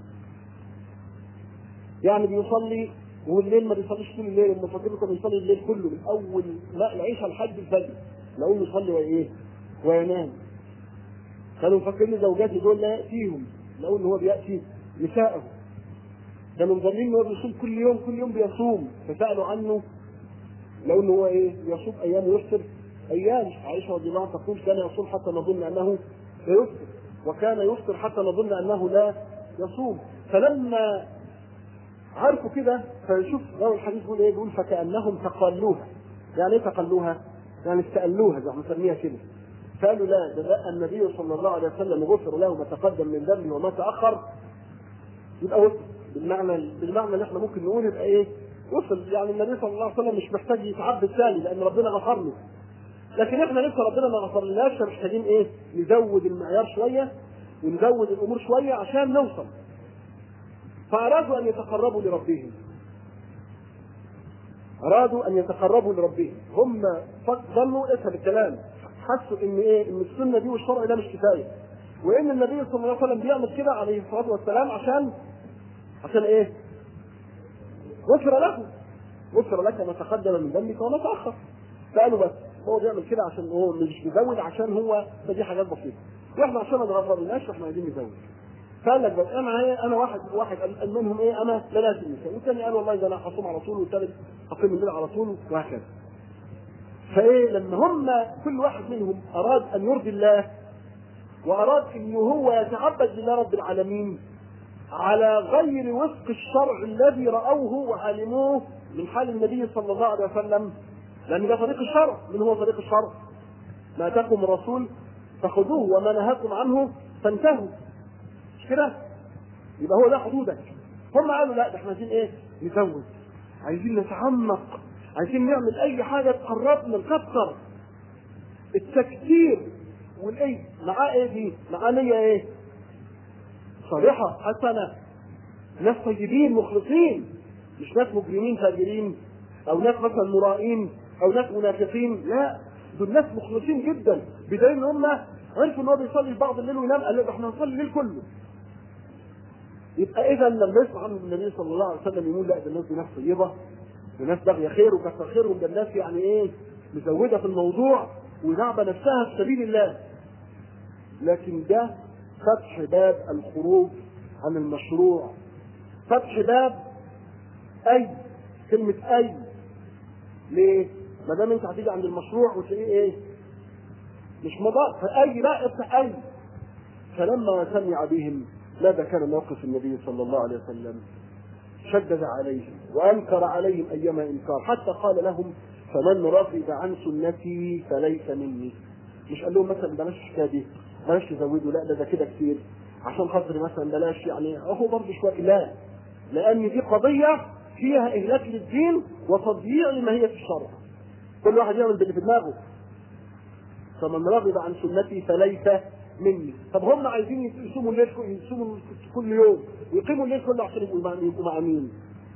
يعني بيصلي والليل ما بيصليش طول الليل هم فاكرين كان بيصلي الليل كله من اول ما العشاء لحد الفجر لو يصلي وايه؟ وينام. كانوا مفكرين زوجاتي دول لا ياتيهم لو ان هو بياتي نساءه. كانوا مظنين ان هو بيصوم كل يوم كل يوم بيصوم فسالوا عنه لو انه هو ايه يصوم ايام ويفطر ايام عائشه رضي الله عنها تقول كان يصوم حتى نظن انه لا يفطر وكان يفطر حتى نظن انه لا يصوم فلما عرفوا كده فشوف لو الحديث بيقول ايه بيقول فكانهم تقلوها يعني ايه تقلوها؟ يعني استقلوها زي ما بنسميها كده قالوا لا ده, ده النبي صلى الله عليه وسلم غفر له ما تقدم من ذنبه وما تاخر يبقى وفر بالمعنى بالمعنى اللي احنا ممكن نقول يبقى ايه؟ وصل يعني النبي صلى الله عليه وسلم مش محتاج يتعبد ثاني لان ربنا غفر له لكن احنا لسه ربنا ما غفرلناش فمحتاجين ايه؟ نزود المعيار شويه ونزود الامور شويه عشان نوصل فارادوا ان يتقربوا لربهم ارادوا ان يتقربوا لربهم هم ظنوا افهم الكلام حسوا ان ايه ان السنه دي والشرع ده مش كفايه وان النبي صلى الله عليه وسلم بيعمل كده عليه الصلاه والسلام عشان عشان ايه؟ غفر له غفر لك ما تقدم من ذنبك وما تاخر قالوا بس هو بيعمل كده عشان هو مش بيزود عشان هو فدي حاجات بسيطه واحنا عشان ما نغفرناش احنا عايزين نزود قال لك بس انا ايه انا واحد واحد قال منهم ايه انا لا لازم النساء والثاني قال والله ده انا هصوم على طول والثالث هقيم الليل على طول وهكذا فايه لما هم كل واحد منهم اراد ان يرضي الله واراد ان هو يتعبد لله رب العالمين على غير وفق الشرع الذي راوه وعلموه من حال النبي صلى الله عليه وسلم لان ده طريق الشرع من هو طريق الشرع ما اتاكم الرسول فخذوه وما نهاكم عنه فانتهوا مش كده يبقى هو ده حدودك هم قالوا لا ده احنا عايزين ايه نزود عايزين نتعمق عايزين نعمل اي حاجه تقربنا نكتر التكتير والايه معاه ايه دي معاه نيه ايه صالحه حسنه ناس طيبين مخلصين مش ناس مجرمين فاجرين او ناس مثلا مرائين او ناس منافقين لا دول ناس مخلصين جدا بدليل ان هم عرفوا ان هو بيصلي بعض الليل وينام قال له احنا هنصلي الليل كله يبقى اذا لما يسمع عنه النبي صلى الله عليه وسلم يقول لا ده الناس دي ناس طيبه وناس باغيه خير وكثر خيرهم ده الناس يعني ايه مزوده في الموضوع ونعبه نفسها في سبيل الله لكن ده فتح باب الخروج عن المشروع فتح باب اي كلمه اي ليه؟ ما دام انت هتيجي عند المشروع وتلاقيه ايه؟ مش مضاد فاي بقى افتح اي فلما سمع بهم ماذا كان موقف النبي صلى الله عليه وسلم؟ شدد عليهم وانكر عليهم ايما انكار حتى قال لهم فمن رغب عن سنتي فليس مني مش قال لهم مثلا بلاش الحكايه دي بلاش تزودوا لا ده ده كده كتير عشان خاطر مثلا بلاش يعني اهو برضه شويه لا لان دي قضيه فيها اهلاك للدين وتضييع لماهيه الشرع كل واحد يعمل باللي في دماغه فمن رغب عن سنتي فليس مني طب هم عايزين يصوموا الليل يصوموا كل يوم ويقيموا الليل كله عشان يبقوا مع يبقوا مع مين؟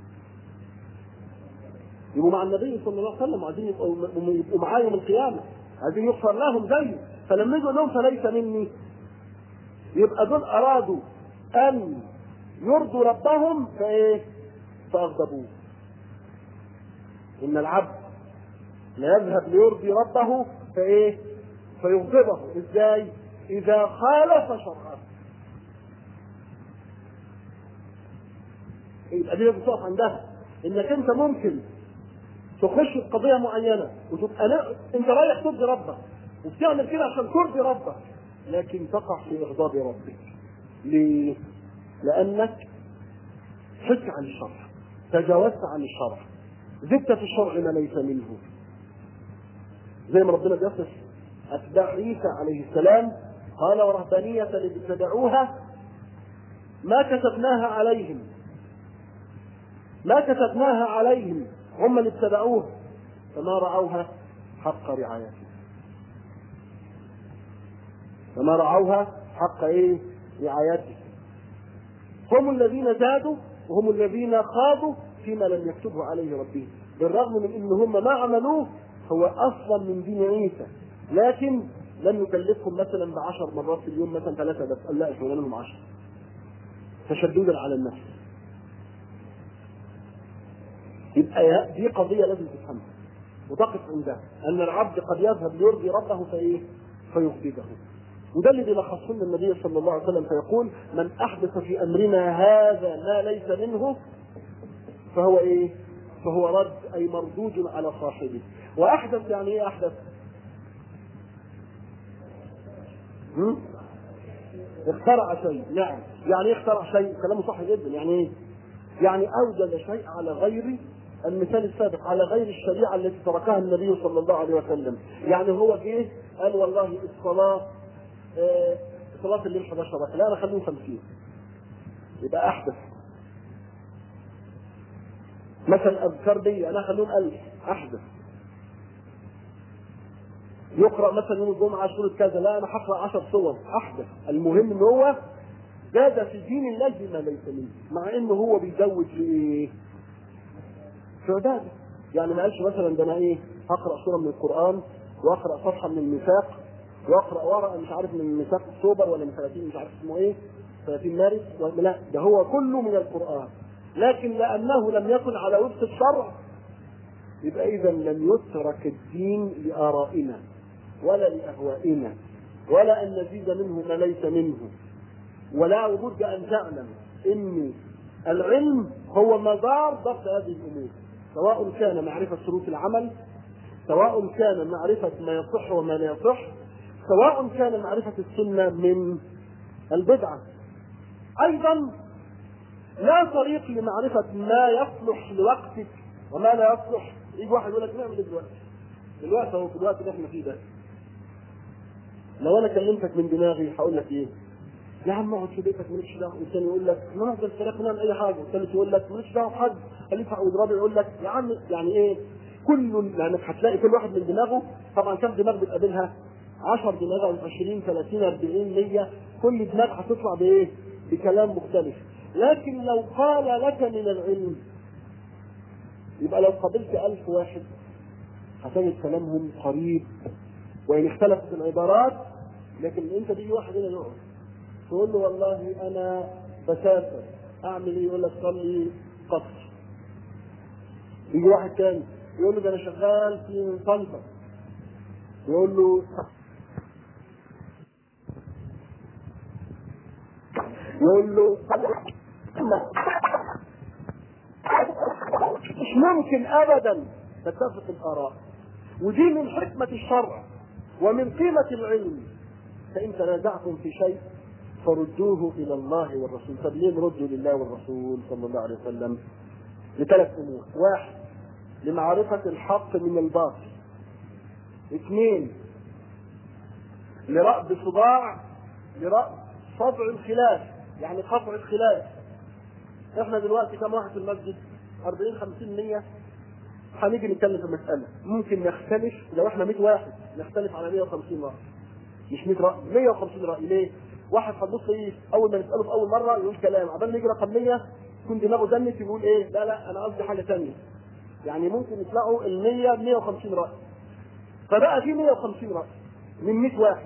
يبقوا مع النبي صلى الله عليه وسلم عايزين يبقوا يبقوا معاه يوم القيامه عايزين يغفر لهم زيه فلما يجوا لهم فليس مني يبقى دول ارادوا ان يرضوا ربهم فايه؟ فاغضبوه ان العبد لا يذهب ليرضي ربه فايه؟ فيغضبه ازاي؟ اذا خالف شرعه يبقى دي لازم تقف عندها انك انت ممكن تخش في قضيه معينه وتبقى لا انت رايح ترضي ربك وبتعمل كده عشان ترضي ربك لكن تقع في اغضاب ربك ليه؟ لانك حدت عن الشرع تجاوزت عن الشرع زدت في الشرع ما ليس منه زي ما ربنا بيصف اتباع عيسى عليه السلام قال ورهبانية الذي ابتدعوها ما كتبناها عليهم ما كتبناها عليهم هم اللي ابتدعوها فما رعوها حق رعايتها فما رعوها حق ايه رعايتها هم الذين زادوا وهم الذين خاضوا فيما لم يكتبه عليه ربهم بالرغم من ان هم ما عملوه هو اصلا من دين عيسى لكن لم يكلفهم مثلا بعشر مرات في اليوم مثلا ثلاثة بس قال لا احنا لهم عشر تشددا على النفس يبقى دي قضية لازم تفهمها وتقف عندها أن العبد قد يذهب ليرضي ربه فإيه؟ فيغضبه وده اللي بيلخصه لنا النبي صلى الله عليه وسلم فيقول من أحدث في أمرنا هذا ما ليس منه فهو إيه؟ فهو رد أي مردود على صاحبه وأحدث يعني إيه أحدث؟ هم؟ اخترع شيء نعم يعني ايه اخترع شيء كلامه صح جدا يعني ايه يعني اوجد شيء على غير المثال السابق على غير الشريعه التي تركها النبي صلى الله عليه وسلم يعني هو جه قال والله الصلاه آه صلاه الليل 11 ركعه لا انا خليهم 50 يبقى احدث مثلا اذكار دي انا اخليهم ألف احدث يقرا مثلا يوم الجمعه سوره كذا لا انا هقرا 10 صور احدث المهم ان هو زاد في دين الله بما ليس منه مع انه هو بيزود في ايه؟ في عباده يعني ما قالش مثلا ده انا ايه هقرا سوره من القران واقرا صفحه من الميثاق واقرا ورقه مش عارف من ميثاق اكتوبر ولا من 30 مش عارف اسمه ايه 30 مارس لا ده هو كله من القران لكن لانه لم يكن على وفق الشرع يبقى اذا لم يترك الدين لارائنا ولا لاهوائنا ولا ان نزيد منه ما ليس منه ولا بد ان تعلم ان العلم هو مدار ضبط هذه الامور سواء كان معرفه شروط العمل سواء كان معرفه ما يصح وما لا يصح سواء كان معرفه السنه من البدعه ايضا لا طريق لمعرفه ما يصلح لوقتك وما لا يصلح يجي واحد يقول لك نعمل ايه دلوقتي دلوقتي اهو في الوقت اللي احنا فيه ده لو انا كلمتك من دماغي هقول لك ايه يا عم اقعد في بيتك مالكش دعوه والثاني يقول لك ما نفضل ثلاث نعمل اي حاجه والثالث يقول لك مالكش دعوه بحد خليك والرابع يقول لك يا عم يعني ايه كل لانك هتلاقي كل واحد من دماغه طبعا كم دماغ بتقابلها 10 دماغ او 20 30 40 100 كل دماغ هتطلع بايه؟ بكلام مختلف لكن لو قال لك من العلم يبقى لو قابلت ألف واحد هتجد كلامهم قريب وإن اختلفت العبارات لكن أنت بيجي واحد هنا يقعد تقول له والله أنا بسافر أعمل إيه؟ يقول لك صلي قصر يجي واحد تاني يقول له ده أنا شغال في طنطا يقول له يقول له مش ممكن ابدا تتفق الاراء ودي من حكمه الشرع ومن قيمه العلم فان تنازعتم في شيء فردوه الى الله والرسول طب ليه نرده لله والرسول صلى الله عليه وسلم لثلاث امور واحد لمعرفه الحق من الباطل اثنين لرأب صداع لرأب صدع الخلاف يعني قطع الخلاف احنا دلوقتي كم واحد في المسجد 40 50 100 هنيجي نتكلم في مسألة ممكن نختلف لو احنا 100 واحد نختلف على 150 رأي مش 100 رأي 150 رأي ليه؟ واحد هتبص ايه اول ما نسأله في اول مرة يقول كلام عبال ما يجي رقم 100 يكون دماغه زنت يقول ايه لا لا انا قصدي حاجة ثانية يعني ممكن يطلعوا ال 100 150 رأي فبقى في 150 رأي من 100 واحد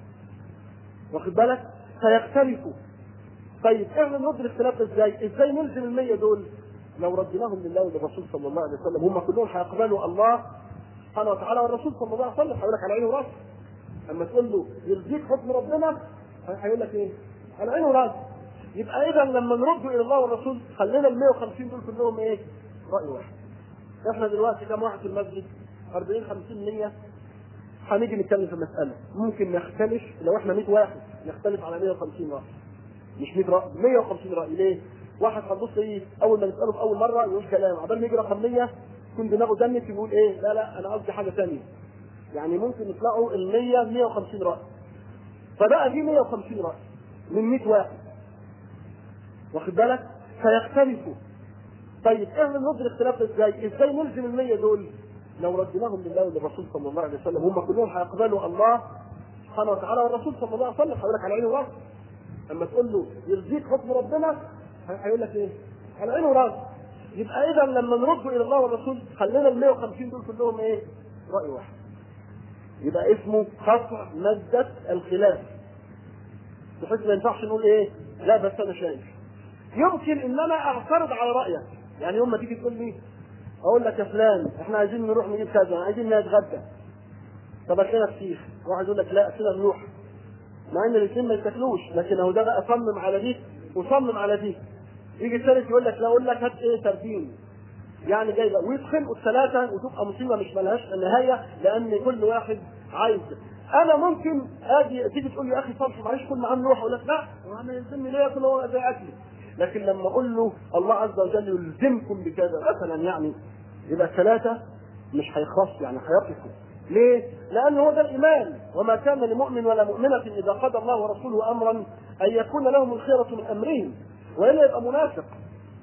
واخد بالك فيختلفوا طيب احنا نرد الاختلاف ده ازاي؟ ازاي نلزم المية دول؟ لو ردناهم لله وللرسول صلى الله عليه وسلم هم كلهم هيقبلوا الله سبحانه وتعالى والرسول صلى الله عليه وسلم هيقول لك على عينه وراسه اما تقول له يرضيك حكم ربنا هيقول لك ايه؟ على عينه وراسه يبقى اذا لما نرد الى الله والرسول خلينا ال 150 دول كلهم ايه؟ راي واحد احنا دلوقتي كم واحد في المسجد؟ 40 50 100 هنيجي نتكلم في مسألة ممكن نختلف لو احنا 100 واحد نختلف على 150 رأي مش 100 رأي 150 رأي ليه؟ واحد هتبص ايه اول ما نسأله في اول مرة يقول كلام عبال ما يجي رقم 100 يكون دماغه زنت يقول ايه لا لا انا قصدي حاجة ثانية يعني ممكن يطلعوا ال 100 150 رأي فبقى في 150 رأي من 100 واحد واخد بالك فيختلفوا طيب احنا نرد الاختلاف ده ازاي؟ ازاي نلزم ال 100 دول؟ لو ردناهم لله وللرسول صلى الله عليه وسلم هم كلهم هيقبلوا الله سبحانه وتعالى والرسول صلى الله عليه وسلم هيقول لك على عينه وراسه اما تقول له يرضيك حكم ربنا هيقول لك ايه؟ على عينه وراسه يبقى اذا لما نرد الى الله والرسول خلينا ال 150 دول كلهم ايه؟ راي واحد يبقى اسمه قطع مادة الخلاف بحيث ما ينفعش نقول ايه؟ لا بس انا شايف يمكن ان انا اعترض على رايك يعني يوم ما تيجي تقول لي اقول لك يا فلان احنا عايزين نروح نجيب كذا عايزين نتغدى طب اكلنا فسيخ واحد يقول لك لا اكلنا ملوح مع ان الاثنين ما يتاكلوش لكن اهو ده بقى صمم على دي وصمم على دي يجي الثالث يقول لك لا اقول لك هات ايه سردين يعني جايبه ويتخنقوا الثلاثه وتبقى مصيبه مش ملهاش نهايه لان كل واحد عايز انا ممكن اجي تيجي تقول لي يا اخي صبحي معلش كل معاه نروح اقول لك لا هو انا يلزمني ليه ياكل هو زي اكلي لكن لما اقول له الله عز وجل يلزمكم بكذا مثلا يعني يبقى ثلاثة مش هيخلص يعني هيقفوا ليه؟ لأن هو ده الإيمان وما كان لمؤمن ولا مؤمنة إذا قضى الله ورسوله أمرا أن يكون لهم الخيرة من أمرهم وإلا يبقى منافق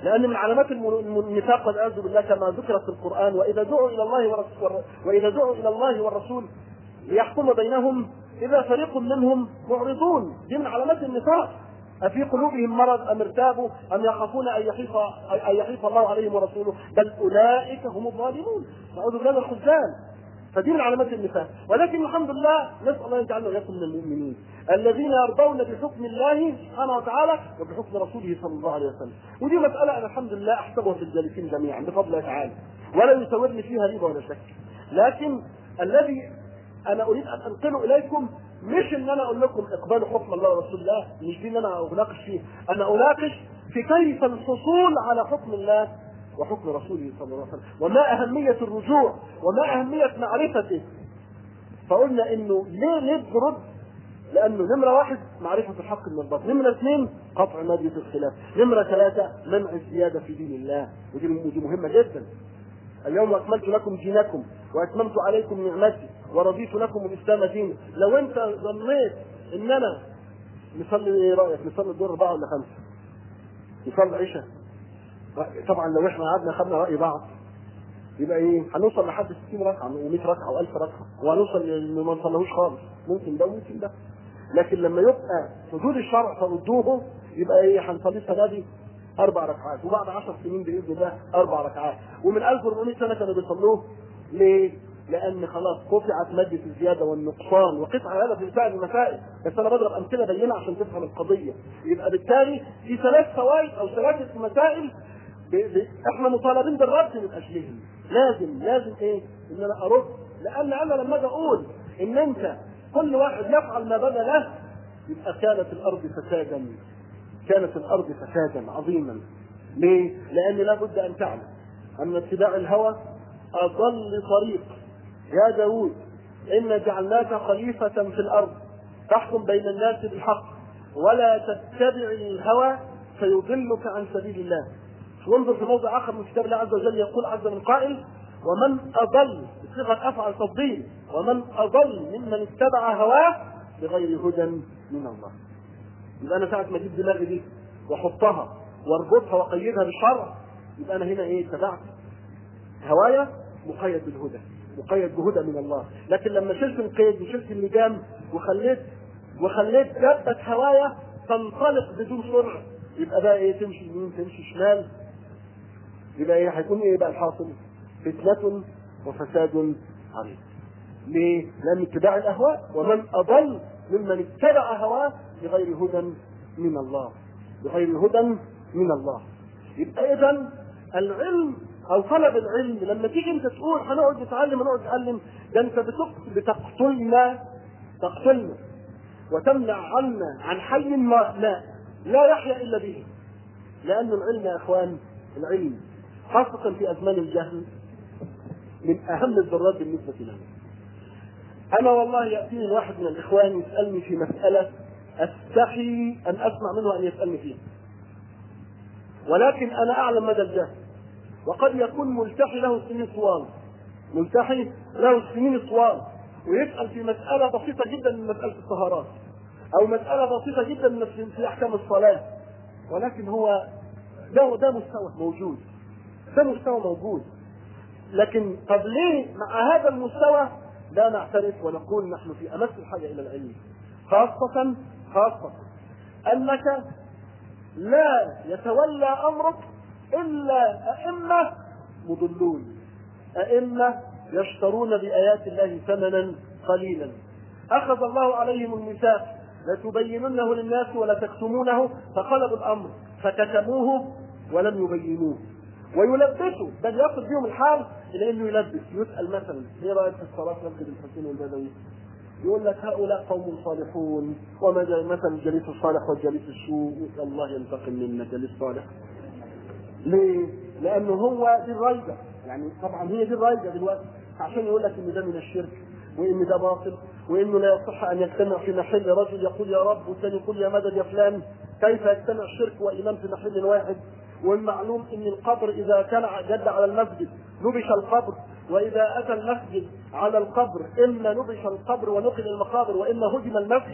لان من علامات الم- النفاق والعياذ بالله كما ذكرت في القران واذا دعوا الى الله ورسول واذا دعوا الى الله والرسول ليحكم بينهم اذا فريق منهم معرضون دي من علامات النفاق أفي قلوبهم مرض أم ارتابوا أم يخافون أن يحيف أن يحيف الله عليهم ورسوله بل أولئك هم الظالمون نعوذ بالله من الخذلان فدي من علامات النفاق ولكن الحمد لله نسأل الله يجعلنا وإياكم من المؤمنين الذين يرضون بحكم الله سبحانه وتعالى وبحكم رسوله صلى الله عليه وسلم ودي مسألة أنا الحمد لله أحسبها في الجالسين جميعا بفضل الله تعالى ولا يسودني فيها ريبة ولا شك لكن الذي انا اريد ان انقله اليكم مش ان انا اقول لكم اقبلوا حكم الله ورسول الله مش دي ان انا اناقش فيه انا اناقش في كيف الحصول على حكم الله وحكم رسوله صلى الله عليه وسلم وما اهميه الرجوع وما اهميه معرفته فقلنا انه ليه ليه برد لانه نمره واحد معرفه الحق من الباطل نمره اثنين قطع مادة الخلاف نمره ثلاثه منع الزياده في دين الله ودي ودي مهمه جدا اليوم اكملت لكم دينكم واتممت عليكم نعمتي ورضيت لكم الاسلام دينا لو انت ظنيت ان انا نصلي ايه رايك نصلي الدور اربعه ولا خمسه نصلي عشاء طبعا لو احنا قعدنا خدنا راي بعض يبقى ايه هنوصل لحد 60 ركعه و100 ركعه و1000 ركعه وهنوصل اللي ما نصليهوش خالص ممكن ده وممكن ده لكن لما يبقى حدود الشرع فردوه يبقى ايه هنصلي السنه دي اربع ركعات وبعد 10 سنين باذن الله اربع ركعات ومن 1400 سنه كانوا بيصلوه ليه؟ لان خلاص قطعت ماده الزياده والنقصان وقطع هذا في سائر المسائل بس انا بضرب امثله بينه عشان تفهم القضيه يبقى بالتالي في ثلاث فوائد او ثلاثه مسائل ب... ب... احنا مطالبين بالرد من اجلهم لازم لازم ايه؟ ان انا ارد لان انا لما اجي اقول ان انت كل واحد يفعل ما بدا له يبقى كانت الارض فسادا كانت الارض فسادا عظيما ليه؟ لان لابد ان تعلم ان اتباع الهوى اضل طريق يا داود انا جعلناك خليفه في الارض تحكم بين الناس بالحق ولا تتبع الهوى فيضلك عن سبيل الله وانظر في موضع اخر من كتاب الله عز وجل يقول عز من قائل ومن اضل بصيغه افعل تفضيل ومن اضل ممن اتبع هواه بغير هدى من الله يبقى انا ساعه ما اجيب دماغي دي واحطها واربطها واقيدها بالشرع يبقى انا هنا ايه اتبعت هوايا مقيد بالهدى مقيد بهدى من الله لكن لما شلت القيد وشلت اللجام وخليت وخليت دابة هوايا تنطلق بدون سرعة يبقى بقى ايه تمشي يمين تمشي شمال يبقى ايه هيكون ايه بقى الحاصل؟ فتنة وفساد عريض. ليه؟ لأن اتباع الأهواء ومن أضل ممن اتبع هواه بغير هدى من الله. بغير هدى من الله. يبقى إذا العلم أو طلب العلم لما تيجي أنت تقول هنقعد نتعلم هنقعد نتعلم ده أنت بتق- بتقتلنا تقتلنا وتمنع عنا عن حي ما لا لا يحيا إلا به. لأن العلم يا إخوان العلم خاصة في أزمان الجهل من أهم الضرات بالنسبة لنا. أنا والله يأتيني واحد من الإخوان يسألني في مسألة أستحي أن أسمع منه أن يسألني فيها. ولكن أنا أعلم مدى الجهل. وقد يكون ملتحي له سنين طوال. ملتحي له سنين طوال ويسأل في مسألة بسيطة جدا من مسألة الطهارات. أو مسألة بسيطة جدا من في- في أحكام الصلاة. ولكن هو ده ده مستوى موجود. ده مستوى موجود. لكن طب ليه مع هذا المستوى لا نعترف ونقول نحن في امس الحاجه الى العلم خاصه خاصه انك لا يتولى امرك الا ائمه مضلون ائمه يشترون بايات الله ثمنا قليلا اخذ الله عليهم الميثاق لتبيننه للناس ولا تكتمونه فقلبوا الامر فكتموه ولم يبينوه ويلبسوا بل يصل بهم الحال الى انه يلبس يسال مثلا ايه رايك في الصلاه في مسجد الحسين والبدوي؟ يقول لك هؤلاء قوم صالحون وما مثل الجليس الصالح والجليس السوء الله ينتقم منا جليس صالح ليه؟ لانه هو دي الرايده يعني طبعا هي دي الرايده دلوقتي عشان يقول لك ان ده من الشرك وان ده باطل وانه لا يصح ان يجتمع في محل رجل يقول يا رب والثاني يقول يا مدد يا فلان كيف يجتمع الشرك وايمان في محل واحد والمعلوم ان القبر اذا كان جد على المسجد نبش القبر واذا اتى المسجد على القبر اما نبش القبر ونقل المقابر واما هدم المسجد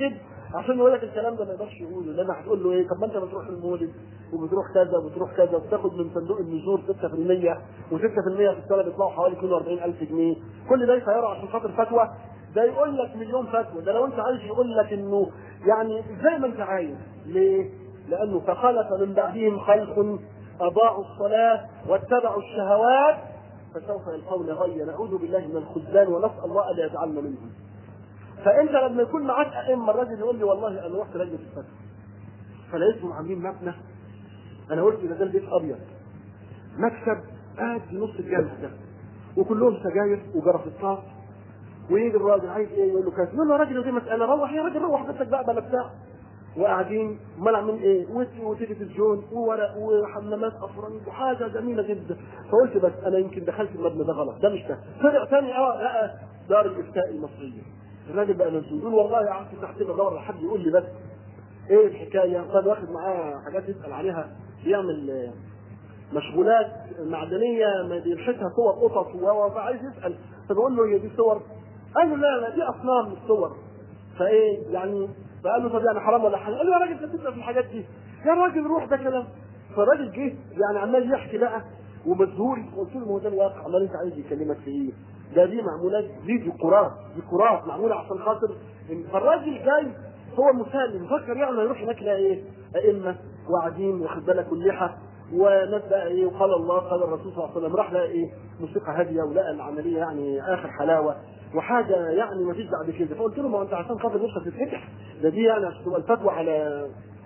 عشان يقول لك الكلام ده ما يقدرش يقوله لان هتقول له ايه طب ما انت بتروح المولد وبتروح كذا وبتروح كذا وبتاخد من صندوق النزول 6% و6% في السنه بيطلعوا حوالي 42000 جنيه كل ده يسيره عشان خاطر فتوى ده يقول لك مليون فتوى ده لو انت عايز يقول لك انه يعني زي ما انت عايز ليه؟ لانه فخلف من بعدهم خلق اضاعوا الصلاه واتبعوا الشهوات فسوف يلقون غيا نعوذ بالله من الخذلان ونسال الله ان يجعلنا منهم فانت لما يكون معاك ائمه الراجل يقول لي والله انا رحت لجنه الفتوى فلقيتهم عاملين مبنى انا قلت ده ده البيت ابيض مكتب قاعد في نص الجامع ده وكلهم سجاير وجرافطات ويجي الراجل عايز ايه يقول له كذا يقول له يا راجل دي مساله روح يا راجل روح بيتك بقى بلا بتاع وقاعدين امال عاملين ايه وتلفزيون وورق وحمامات افران وحاجه جميله جدا فقلت بس انا يمكن دخلت المبنى ده غلط ده مش ده طلع تاني اه لقى دار الافتاء المصريه الراجل بقى منزول يقول والله قعدت تحت بدور لحد يقول لي بس ايه الحكايه كان واخد معاه حاجات يسال عليها بيعمل مشغولات معدنيه ما بيرشدها صور قطط فعايز يسال فبقول له هي دي صور قال له لا لا دي اصنام من الصور فايه يعني فقال له طب يعني حرام ولا حلال؟ قال له يا راجل انت بتسال في الحاجات دي يا راجل روح ده كلام فالراجل جه يعني عمال يحكي بقى ومذهول قلت له ما هو ده الواقع امال انت عايز يكلمك في ايه؟ ده دي معمولات دي ديكورات ديكورات معموله عشان خاطر فالراجل جاي هو مسالم فكر يعني يروح هناك يلاقي ايه؟ ائمه وقاعدين واخد بالك واللحى وناس بقى ايه وقال الله قال الرسول صلى الله عليه وسلم راح لقى ايه موسيقى هاديه ولقى العمليه يعني اخر حلاوه وحاجه يعني ما فيش بعد كده فقلت له ما انت عشان خاطر نفسك تتفتح ده دي يعني عشان تبقى الفتوى على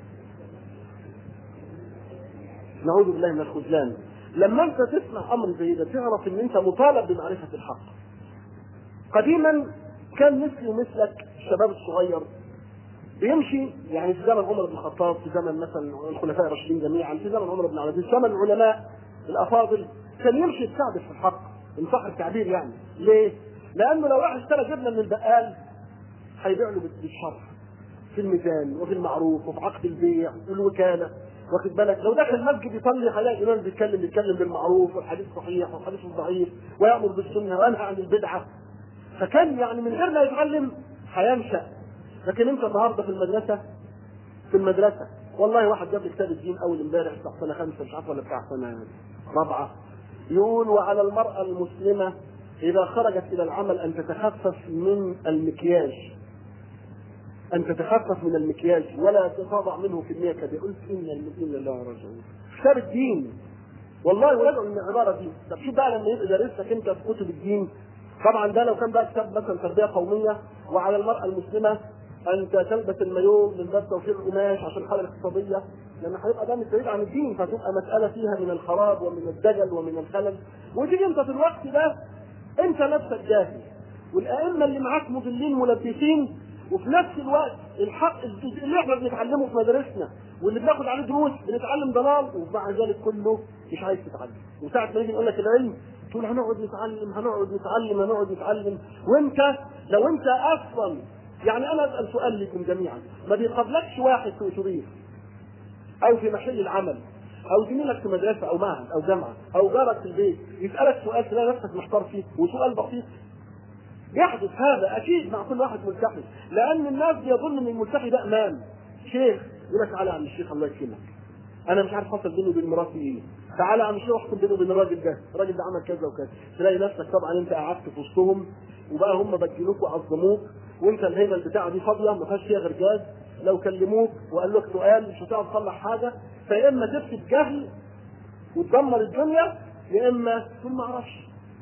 نعوذ بالله من الخذلان لما انت تسمع امر زي ده تعرف ان انت مطالب بمعرفه الحق قديما كان مثلي ومثلك الشباب الصغير بيمشي يعني في زمن عمر بن الخطاب في زمن مثلا الخلفاء الراشدين جميعا في زمن عمر بن عبد العزيز زمن العلماء الافاضل كان يمشي يستعبد في الحق ان صح التعبير يعني ليه؟ لانه لو راح اشترى جبنه من البقال هيبيع له بالشرع في الميزان وفي المعروف وفي عقد البيع والوكاله واخد بالك لو دخل المسجد يصلي هيلاقي امام بيتكلم بيتكلم بالمعروف والحديث صحيح والحديث ضعيف ويامر بالسنه وينهى عن البدعه فكان يعني من غير ما يتعلم هينشا لكن انت النهارده في المدرسه في المدرسه والله واحد جاب لي كتاب الدين اول امبارح بتاع سنه خمسه مش عارف ولا بتاع سنه رابعه يقول وعلى المراه المسلمه اذا خرجت الى العمل ان تتخفف من المكياج ان تتخفف من المكياج ولا تتضع منه كميه كبيره قلت ان المؤمنين لا راجعون كتاب الدين والله وراجعوا من العباره دي طب شوف بقى لما يبقى دارسك انت في كتب الدين طبعا ده لو كان بقى كتاب مثلا تربيه قوميه وعلى المراه المسلمه ان تلبس المايو من باب توفير القماش عشان الحاله الاقتصاديه لان هيبقى ده مش بعيد عن الدين فتبقى مساله فيها من الخراب ومن الدجل ومن الخلل وتيجي انت في الوقت ده انت نفسك جاهل والائمه اللي معاك مضلين ملبسين وفي نفس الوقت الحق اللي احنا بنتعلمه في مدارسنا واللي بناخد عليه دروس بنتعلم ضلال ومع ذلك كله مش عايز تتعلم وساعه ما يجي يقول لك العلم تقول هنقعد نتعلم هنقعد نتعلم هنقعد نتعلم وانت لو انت اصلا يعني انا اسال سؤال لكم جميعا ما بيقابلكش واحد في اتوبيس او في محل العمل او زميلك في مدرسه او معهد او جامعه او جارك في البيت يسالك سؤال تلاقي نفسك محتار فيه وسؤال بسيط يحدث هذا اكيد مع كل واحد ملتحي لان الناس بيظن ان الملتحي ده امام شيخ يقول لك تعالى يا عم الشيخ الله يكرمك انا مش عارف حصل بيني وبين مراتي ايه تعالى يا عم الشيخ احكم بيني وبين الراجل ده الراجل ده عمل كذا وكذا تلاقي نفسك طبعا انت قعدت في وسطهم وبقى هم بجلوك وعظموك وانت الهيبه البتاعه دي فاضيه ما فيهاش فيها غير جاز لو كلموك وقال لك سؤال مش هتعرف تصلح حاجه فيا اما تفسد جهل وتدمر الدنيا يا اما تقول ما اعرفش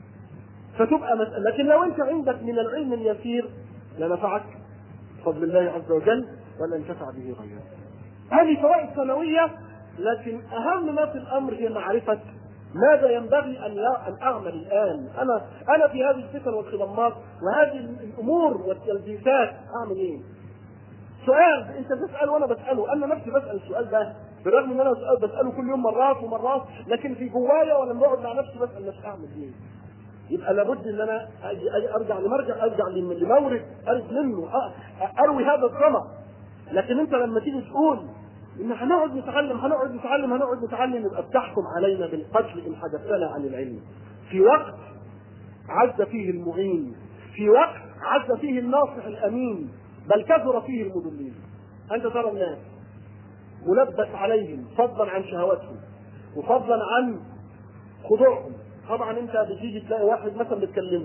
فتبقى مسألة لكن لو انت عندك من العلم اليسير لنفعك بفضل الله عز وجل ولا انتفع به غيرك هذه فوائد سنوية لكن أهم ما في الأمر هي معرفة ماذا ينبغي أن أن أعمل الآن؟ أنا أنا في هذه الفتن والخضمات وهذه الأمور والتلبيسات أعمل إيه؟ سؤال أنت بتسأل وأنا بسأله، أنا نفسي بسأل السؤال ده بالرغم ان انا سؤال بساله كل يوم مرات ومرات لكن في جوايا ولما بقعد مع نفسي بسال نفسي اعمل ايه؟ يبقى لابد ان انا ارجع لمرجع ارجع لمورد ارد منه اروي هذا الظما لكن انت لما تيجي تقول ان هنقعد نتعلم هنقعد نتعلم هنقعد نتعلم يبقى بتحكم علينا بالقتل ان حدثنا عن العلم في وقت عز فيه المعين في وقت عز فيه الناصح الامين بل كثر فيه المضلين انت ترى الناس ملبس عليهم فضلا عن شهواتهم وفضلا عن خضوعهم طبعا انت بتيجي تلاقي واحد مثلا بتكلمه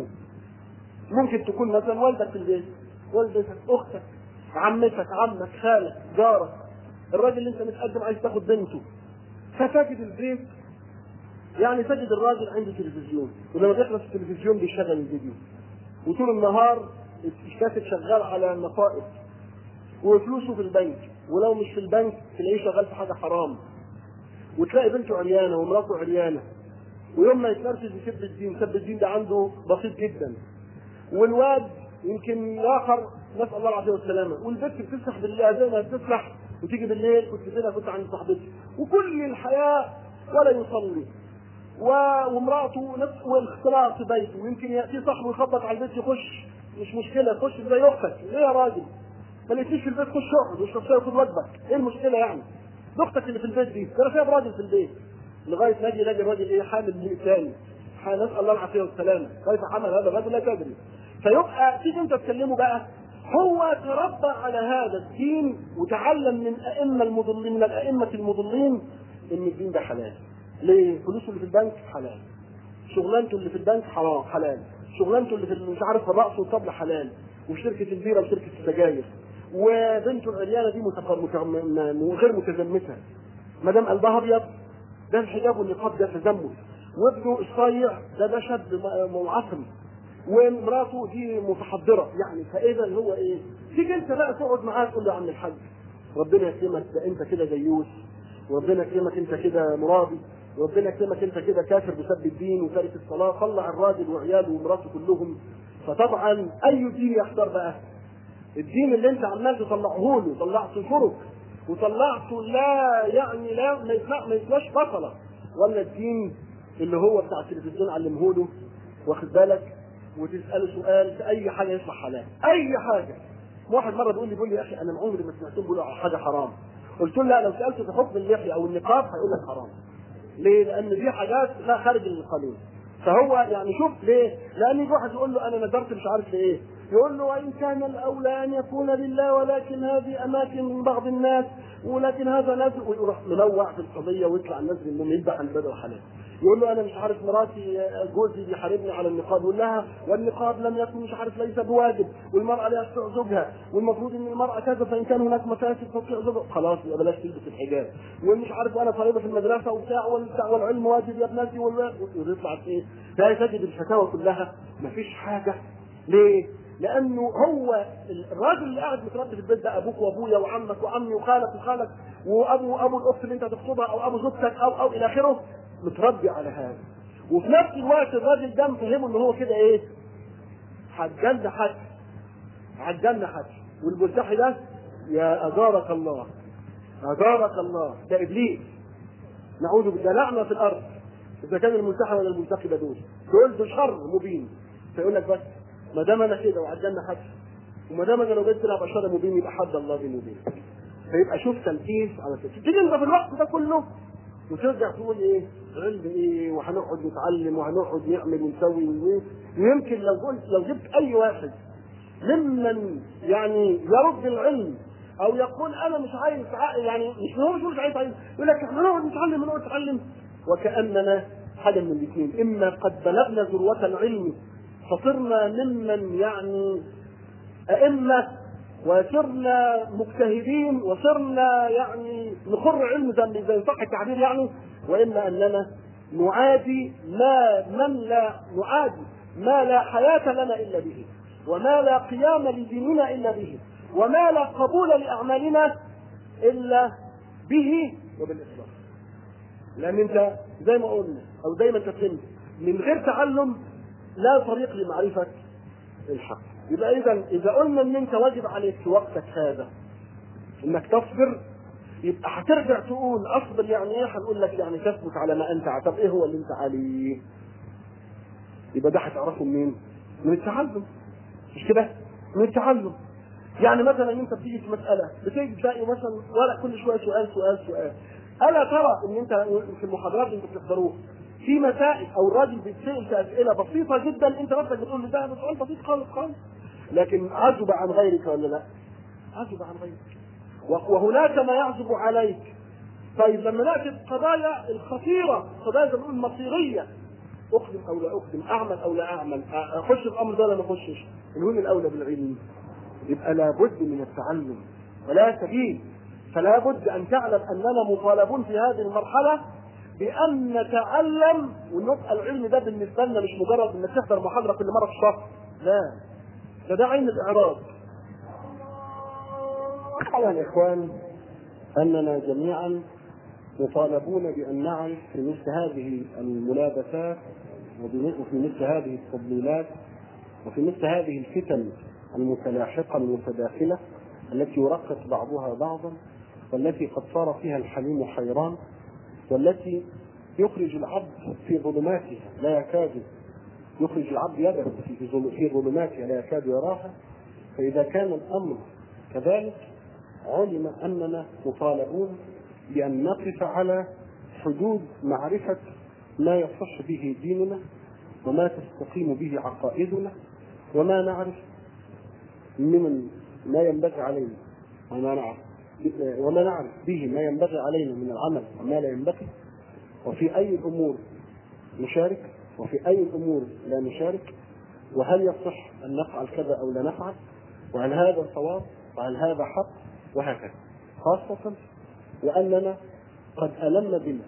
ممكن تكون مثلا والدك في البيت والدتك اختك عمتك عمك خالك جارك الراجل اللي انت متقدم عايز تاخد بنته فتجد البيت يعني تجد الراجل عنده تلفزيون ولما بيخلص التلفزيون بيشغل الفيديو وطول النهار الكاسيت شغال على النقائص وفلوسه في البنك ولو مش في البنك تلاقيه شغال في حاجه حرام وتلاقي بنته عريانه ومراته عريانه ويوم ما يتنرفز يسب الدين سب الدين ده عنده بسيط جدا والواد يمكن الاخر نسال الله العافيه والسلامه والبنت بتسرح بالله زي ما بتسرح وتيجي بالليل كنت فين كنت عند صاحبتي وكل الحياه ولا يصلي و- وامراته نفس والاختلاط في بيته ويمكن ياتي صاحبه يخبط على البيت يخش مش مشكله خش زي اختك ليه يا راجل ما لقيتنيش في البيت خش اقعد واشرب شاي وخد وجبك ايه المشكله يعني ده اختك اللي في البيت دي ده انا سايب راجل في البيت لغايه ما اجي الاقي الراجل ايه حامل ميء ثاني نسال الله العافيه والسلامه كيف حمل هذا الرجل لا تدري فيبقى تيجي انت تكلمه بقى هو تربى على هذا الدين وتعلم من ائمه المضلين من الائمه المضلين ان الدين ده حلال ليه؟ فلوسه اللي في البنك حلال شغلانته اللي في البنك حرام حلال شغلانته اللي في مش عارف الرقص والطبل حلال وشركه البيره وشركه السجاير وبنته العريانه دي متق- مت- م- م- غير متزمته ما دام قلبها ابيض ده الحجاب والنقاب ده تزمت وابنه الصايع ده ده شاب م- منعصم ومراته دي متحضره يعني فاذا هو ايه؟ تيجي انت بقى تقعد معاه تقول له يا عم الحاج ربنا يكرمك ده انت كده ديوث وربنا يكرمك انت كده مرابي وربنا يكرمك انت كده كافر بسب الدين وتارك الصلاه طلع الراجل وعياله ومراته كلهم فطبعا اي دين يختار بقى؟ الدين اللي انت عمال تطلعه له طلعته شرك وطلعته لا يعني لا ما يسمع ما يسمعش بطله ولا الدين اللي هو بتاع التلفزيون علمه له واخد بالك وتساله سؤال في اي حاجه يطلع حلال اي حاجه واحد مره بيقول لي بيقول لي يا اخي انا من عمري ما سمعتهم بيقولوا على حاجه حرام قلت له لا لو سالته في حكم اللحيه او النقاب هيقول لك حرام ليه؟ لان دي حاجات لا خارج القانون فهو يعني شوف ليه؟ لان يجي واحد يقول له انا نذرت مش عارف لايه يقول له وان كان الاولى ان يكون لله ولكن هذه اماكن من بعض الناس ولكن هذا نذر ويروح منوع في القضيه ويطلع النذر انه يذبح عن بدر حلال يقول له انا مش عارف مراتي جوزي بيحاربني على النقاب يقول لها والنقاب لم يكن مش عارف ليس بواجب والمراه لا يستطيع زوجها والمفروض ان المراه كذا فان كان هناك مفاسد تستطيع زوجها خلاص يبقى بلاش تلبس الحجاب ومش عارف وانا طالبه في المدرسه وبتاع والبتاع والعلم واجب يا ابنتي وال- ويطلع في ايه؟ لا تجد الفتاوى كلها مفيش حاجه ليه؟ لانه هو الراجل اللي قاعد متربي في البيت ده ابوك وابويا وعمك وعمي وخالك وخالك وابو ابو الاخت اللي انت هتخطبها او ابو زوجتك او او الى اخره متربي على هذا وفي نفس الوقت الراجل ده مفهمه ان هو كده ايه؟ هتجنن حد هتجنن حد والملتحي ده يا اجارك الله اجارك الله ده ابليس نعوذ بالله لعنه في الارض اذا كان الملتحي ولا الملتقي دول دول ده شر مبين فيقول لك بس ما دام انا كده وعجلنا حد وما دام انا لو جيت تلعب شر مبين يبقى حد الله بيني وبينك فيبقى شوف تنفيذ على كده تيجي انت في الوقت ده كله وترجع تقول ايه علم ايه وهنقعد نتعلم وهنقعد نعمل ونسوي ونيه ويمكن لو قلت لو جبت اي واحد ممن يعني يرد العلم او يقول انا مش عايز ع- يعني مش هو مش مش عايز عايز يقول لك احنا نقعد نتعلم ونقعد نتعلم وكاننا حاجه من الاثنين اما قد بلغنا ذروه العلم فصرنا ممن يعني ائمه وصرنا مجتهدين وصرنا يعني نخر علم زي زي صح التعبير يعني واما اننا نعادي ما من لا نعادي ما لا حياه لنا الا به وما لا قيام لديننا الا به وما لا قبول لاعمالنا الا به وبالاخلاص لان انت زي ما قلنا او زي ما انت فهمت من غير تعلم لا طريق لمعرفه الحق يبقى اذا اذا قلنا ان انت واجب عليك في وقتك هذا انك تصبر يبقى هترجع تقول اصبر يعني ايه هنقول لك يعني تثبت على ما انت عليه. طب ايه هو اللي انت عليه يبقى ده هتعرفه منين من التعلم مش كده من التعلم يعني مثلا انت بتيجي في مساله بتيجي تلاقي مثلا ولا كل شويه سؤال سؤال سؤال الا ترى ان انت في المحاضرات اللي انتوا بتحضروها في مسائل او الراجل بيتسال في اسئله بسيطه جدا انت نفسك بتقول له ده ده سؤال بسيط خالص خالص لكن عجب عن غيرك ولا لا؟ عجب عن غيرك وهناك ما يعزب عليك طيب لما ناتي القضايا الخطيره قضايا زي ما نقول مصيريه اقدم او لا اقدم اعمل او لا اعمل اخش في الامر ده ولا ما اخشش الهون الاولى بالعلم يبقى لابد من التعلم ولا سبيل فلا بد ان تعلم اننا مطالبون في هذه المرحله بان نتعلم ونبقى العلم ده بالنسبه لنا مش مجرد انك تحضر محاضره كل مره في الشهر لا ده ده عين الاعراض طبعا يا اخوان اننا جميعا مطالبون بان نعرف في مثل هذه الملابسات وفي مثل هذه التضليلات وفي مثل هذه الفتن المتلاحقه المتداخله التي يرقص بعضها بعضا والتي قد صار فيها الحليم حيران والتي يخرج العبد في ظلماتها لا يكاد يخرج العبد يده في ظلماتها لا يكاد يراها فإذا كان الأمر كذلك علم أننا مطالبون بأن نقف على حدود معرفة ما يصح به ديننا وما تستقيم به عقائدنا وما نعرف من ما ينبغي علينا وما نعرف وما نعرف به ما ينبغي علينا من العمل وما لا ينبغي وفي أي الأمور نشارك وفي أي الأمور لا نشارك وهل يصح أن نفعل كذا أو لا نفعل وهل هذا صواب وهل هذا حق وهكذا خاصة وأننا قد ألم بنا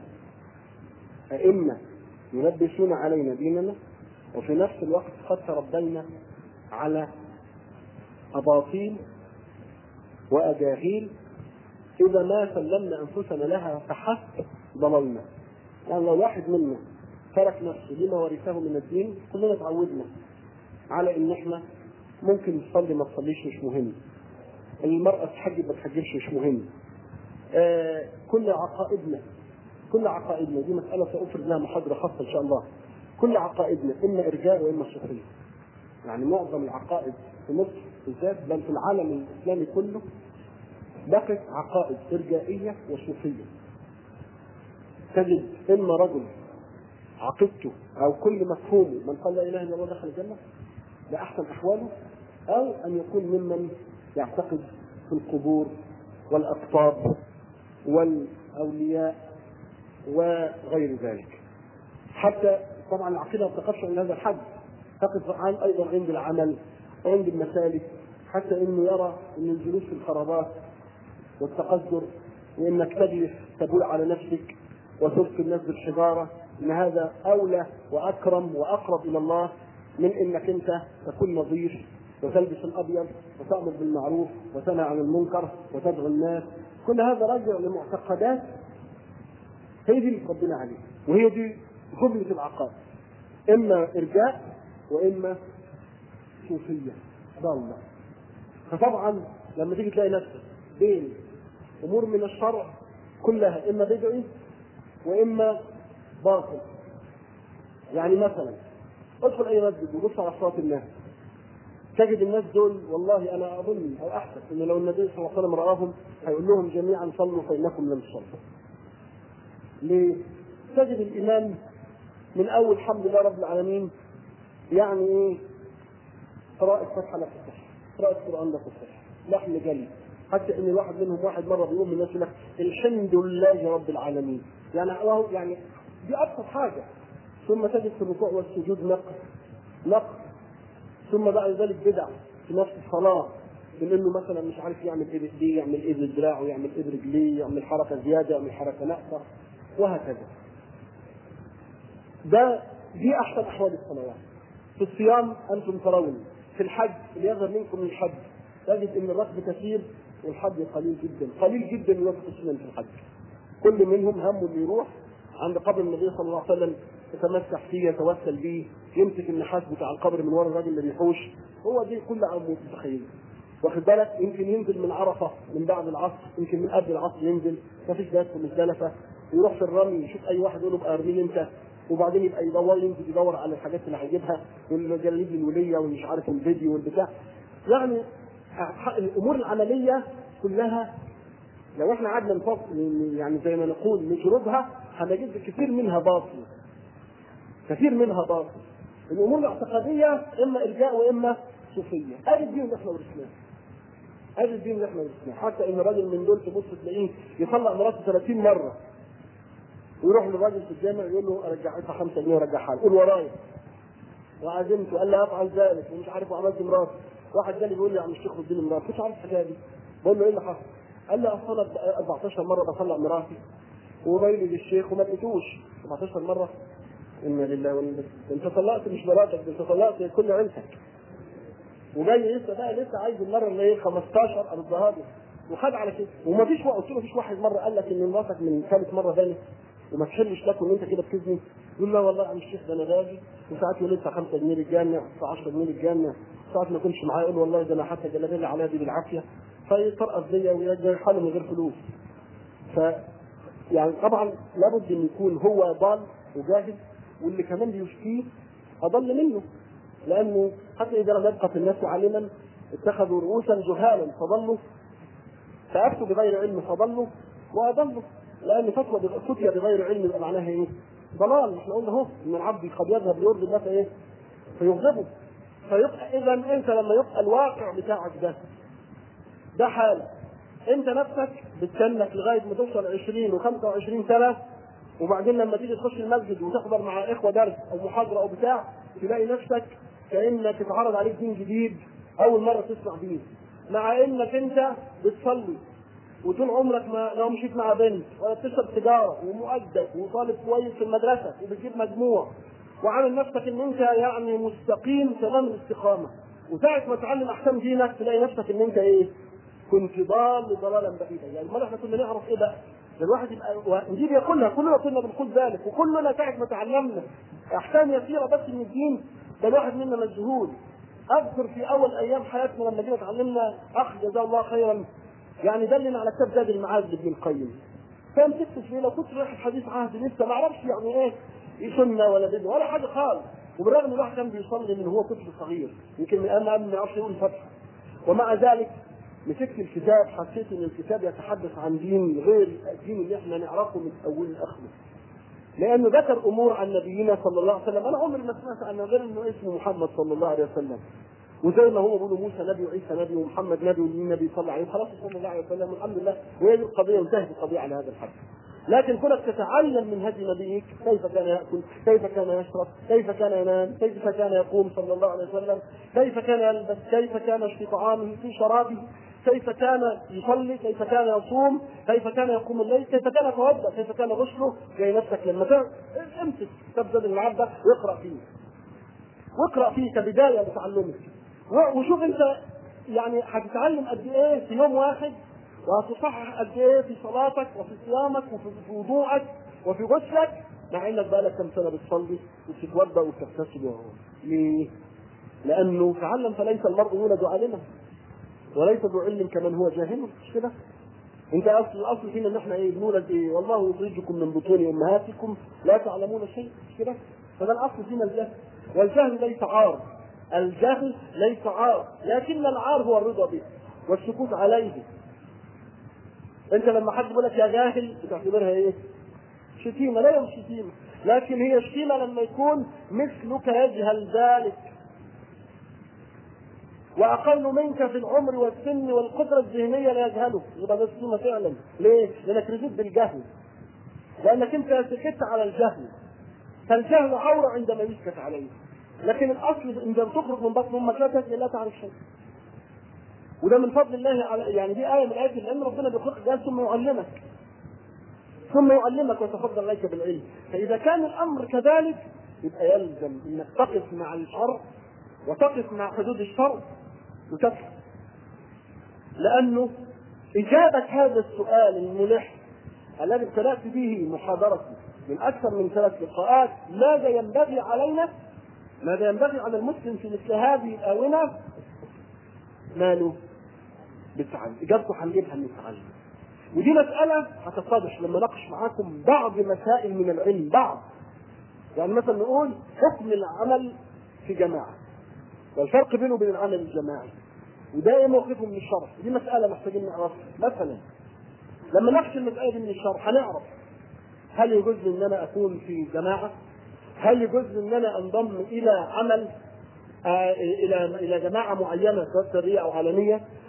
أئمة يلبسون علينا ديننا وفي نفس الوقت قد تربينا على أباطيل وأجاهيل إذا ما سلمنا أنفسنا لها فحسب ضللنا يعني لو واحد منا ترك نفسه لما ورثه من الدين كلنا اتعودنا على ان احنا ممكن نصلي ما تصليش مش مهم المرأة تحجب ما تحجبش مش مهم آه كل عقائدنا كل عقائدنا دي مسألة سأفرد لها محاضرة خاصة إن شاء الله كل عقائدنا إما إرجاء وإما صوفية يعني معظم العقائد في مصر بالذات بل في العالم الإسلامي كله بقت عقائد إرجائية وصوفية تجد إما رجل عقيدته أو كل مفهومه من قال لا إله إلا الله دخل الجنة ده أحسن أحواله أو أن يكون ممن يعتقد في القبور والأقطاب والأولياء وغير ذلك حتى طبعا العقيدة ما تقفش عند هذا الحد تقف عن أيضا عند العمل عند المسالك حتى انه يرى ان الجلوس في الخرابات والتقدر وانك تجلس تبول على نفسك وتلقي الناس بالحجاره ان هذا اولى واكرم واقرب الى الله من انك انت تكون نظيف وتلبس الابيض وتامر بالمعروف وتنهى عن المنكر وتدعو الناس كل هذا راجع لمعتقدات هي دي اللي ربنا عليه وهي دي جمله العقائد اما ارجاء واما صوفيه ضاله فطبعا لما تيجي تلاقي نفسك بين امور من الشرع كلها اما بدعي واما باطل يعني مثلا ادخل اي مسجد وبص على صلاه الناس تجد الناس دول والله انا اظن او احسب ان لو النبي صلى الله عليه وسلم راهم هيقول لهم جميعا صلوا فانكم لم تصلوا. ليه؟ تجد الامام من اول الحمد لله رب العالمين يعني ايه؟ قراءة فتحة لا تصح، قراءة قرآن لا تصح، لحن جلي، حتى ان الواحد منهم واحد مره بيقول من الناس لك الحمد لله رب العالمين، يعني هو يعني دي ابسط حاجه، ثم تجد في الركوع والسجود نقص نقص ثم بعد ذلك بدع في نفس الصلاه من انه مثلا مش عارف يعمل ايه بايديه يعمل ايه بدراعه يعمل ايه برجليه يعمل حركه زياده يعمل حركه ناقصه وهكذا ده دي احسن احوال الصلوات في الصيام انتم ترون في الحج اللي يظهر منكم الحج تجد ان الركب كثير والحج قليل جدا قليل جدا يوافق السنن في الحج كل منهم همه اللي يروح عند قبر النبي صلى الله عليه وسلم يتمسح فيه يتوسل به يمسك النحاس بتاع القبر من ورا الراجل اللي بيحوش هو دي كل عام متخيل واخد بالك يمكن ينزل من عرفه من بعد العصر يمكن من قبل العصر ينزل ما فيش بس مزدلفه يروح في الرمي يشوف اي واحد يقول له ابقى ارميني انت وبعدين يبقى يدور ينزل يدور على الحاجات اللي هيجيبها والمجاليد الوليه والمش عارف الفيديو والبتاع يعني الامور العمليه كلها لو احنا قعدنا نفصل يعني زي ما نقول نجربها هنجد كثير منها باطل كثير منها باطل الامور الاعتقاديه اما ارجاء واما صوفيه ادي الدين اللي احنا ورثناه هذا الدين اللي احنا بنسمعه حتى ان راجل من دول تبص تلاقيه يطلق مراته 30 مره ويروح للراجل في الجامع يقول له ارجعها 5 جنيه ورجعها له قول ورايا وعزمته قال لي افعل ذلك ومش عارف وعملت مراتي واحد جالي بيقول لي يا عم الشيخ اديني مراتي مش عارف الحكايه دي بقول له ايه اللي حصل؟ قال لي اصل انا 14 مره بطلع مراتي وبايني للشيخ وما لقيتوش 14 مره انا لله وانا إليه انت طلقت مش مراتك انت طلقت كل عيلتك وجاي لسه بقى لسه عايز المره اللي ايه 15 اردها له وخد على كده ومفيش وقت قلت له مفيش واحد مره قال لك ان مراتك من ثالث مره ثاني وما تحلش لك وان انت كده بتزني يقول لا والله يا عم الشيخ ده انا باجي وساعات يقول لسه 5 جنيه للجامع 10 جنيه للجامع ساعات ما يكونش معايا يقول والله ده انا حتى جلابيه اللي عليها دي بالعافيه فيطرقص بيا ويرجع حاله من غير فلوس ف يعني طبعا لابد ان يكون هو ضال وجاهل واللي كمان بيشكيه اضل منه لانه حتى اذا لم يبقى في الناس عالما اتخذوا رؤوسا جهالا فضلوا فافتوا بغير علم فضلوا واضلوا لان فتوى فتيا بغير علم يبقى معناها ايه؟ ضلال احنا قلنا اهو ان العبد قد يذهب ليرضي الله ايه؟ فيغضبه فيبقى اذا انت لما يبقى الواقع بتاعك ده ده حال انت نفسك بتسنك لغايه ما توصل 20 و25 سنه وبعدين لما تيجي تخش المسجد وتحضر مع اخوه درس او محاضره او بتاع تلاقي نفسك كانك اتعرض عليك دين جديد اول مره تسمع بيه مع انك انت بتصلي وطول عمرك ما لو مشيت مع بنت ولا بتشرب سيجاره ومؤدب وطالب كويس في المدرسه وبتجيب مجموع وعامل نفسك ان انت يعني مستقيم تمام الاستقامه وساعه ما تعلم احكام دينك تلاقي نفسك ان انت ايه؟ كنت ضال ضلالا بعيدا يعني امال احنا كنا نعرف ايه بقى؟ ده الواحد يبقى ودي بيقولها كلنا كنا بنقول ذلك وكلنا ساعه ما تعلمنا احكام يسيره بس من الدين ده الواحد منا مجهول اذكر في اول ايام حياتنا لما جينا اتعلمنا اخ جزاه الله خيرا يعني دلنا على كتاب زاد المعاد لابن القيم فمسكت فيه لو كنت رايح حديث عهد لسه ما اعرفش يعني ايه ايه سنه ولا بدعه ولا حاجه خالص وبالرغم ان الواحد كان بيصلي من هو طفل صغير يمكن من انا ما يعرفش يقول فتحه ومع ذلك مسكت الكتاب حسيت ان الكتاب يتحدث عن دين غير الدين اللي احنا نعرفه من اوله لاخره لانه ذكر امور عن نبينا صلى الله عليه وسلم انا عمري ما سمعت عن غير انه اسمه محمد صلى الله عليه وسلم وزي ما هو بيقولوا موسى نبي وعيسى نبي ومحمد نبي والنبي صلى الله عليه وسلم خلاص صلى الله عليه وسلم الحمد لله وهي دي القضيه وانتهت القضيه على هذا الحد لكن كونك تتعلم من هدي نبيك كيف كان ياكل، كيف كان يشرب، كيف كان ينام، كيف كان يقوم صلى الله عليه وسلم، كيف كان يلبس، كيف كان في طعامه، في شرابه، كيف كان يصلي، كيف كان يصوم، كيف كان يقوم الليل، كيف كان يتوضا، كيف كان غسله، زي نفسك لما تعمل امسك تبذل المعاد ده واقرا فيه. واقرا فيه كبدايه لتعلمك. وشوف انت يعني هتتعلم قد ايه في يوم واحد وهتصحح قد ايه في صلاتك وفي صيامك وفي وضوءك وفي غسلك مع انك بقالك كم سنه بتصلي وبتتوضا وبتغتسل ليه؟ لانه تعلم فليس المرء يولد عالما وليس ذو علم كمن هو جاهل مش كده؟ انت اصل الاصل فينا ان احنا ايه بنولد ايه؟ والله يخرجكم من بطون امهاتكم لا تعلمون شيء مش كده؟ فده الاصل فينا الجهل والجهل ليس عار الجهل ليس عار لكن العار هو الرضا به والسكوت عليه انت لما حد يقول لك يا جاهل بتعتبرها ايه؟ شتيمه لا مش شتيمه لكن هي شتيمه لما يكون مثلك يجهل ذلك واقل منك في العمر والسن والقدره الذهنيه لا يجهله يبقى ده شتيمه فعلا ليه؟ لانك رضيت بالجهل لانك انت سكت على الجهل فالجهل عوره عندما يسكت عليه لكن الاصل عندما تخرج من بطن امك لا تجد لا تعرف شيء وده من فضل الله على يعني دي ايه من ايات لان ربنا بيخلق ده ثم يعلمك ثم يعلمك ويتفضل عليك بالعلم فاذا كان الامر كذلك يبقى يلزم انك تقف مع الشرع وتقف مع حدود الشرع وتفهم لانه اجابه هذا السؤال الملح الذي ابتدات به محاضرتي من اكثر من ثلاث لقاءات ماذا ينبغي علينا ماذا ينبغي على المسلم في مثل هذه الاونه ماله بالتعلم اجابته هنجيبها من التعلم ودي مسألة هتتضح لما ناقش معاكم بعض مسائل من العلم بعض يعني مثلا نقول حكم العمل في جماعة والفرق بينه وبين العمل الجماعي وده ايه موقفه من الشرع دي مسألة محتاجين نعرفها مثلا لما ناقش المسألة دي من الشرع هنعرف هل يجوز ان انا اكون في جماعة هل يجوز ان انا انضم الى عمل آه الى الى جماعه معينه سواء سريه او علنيه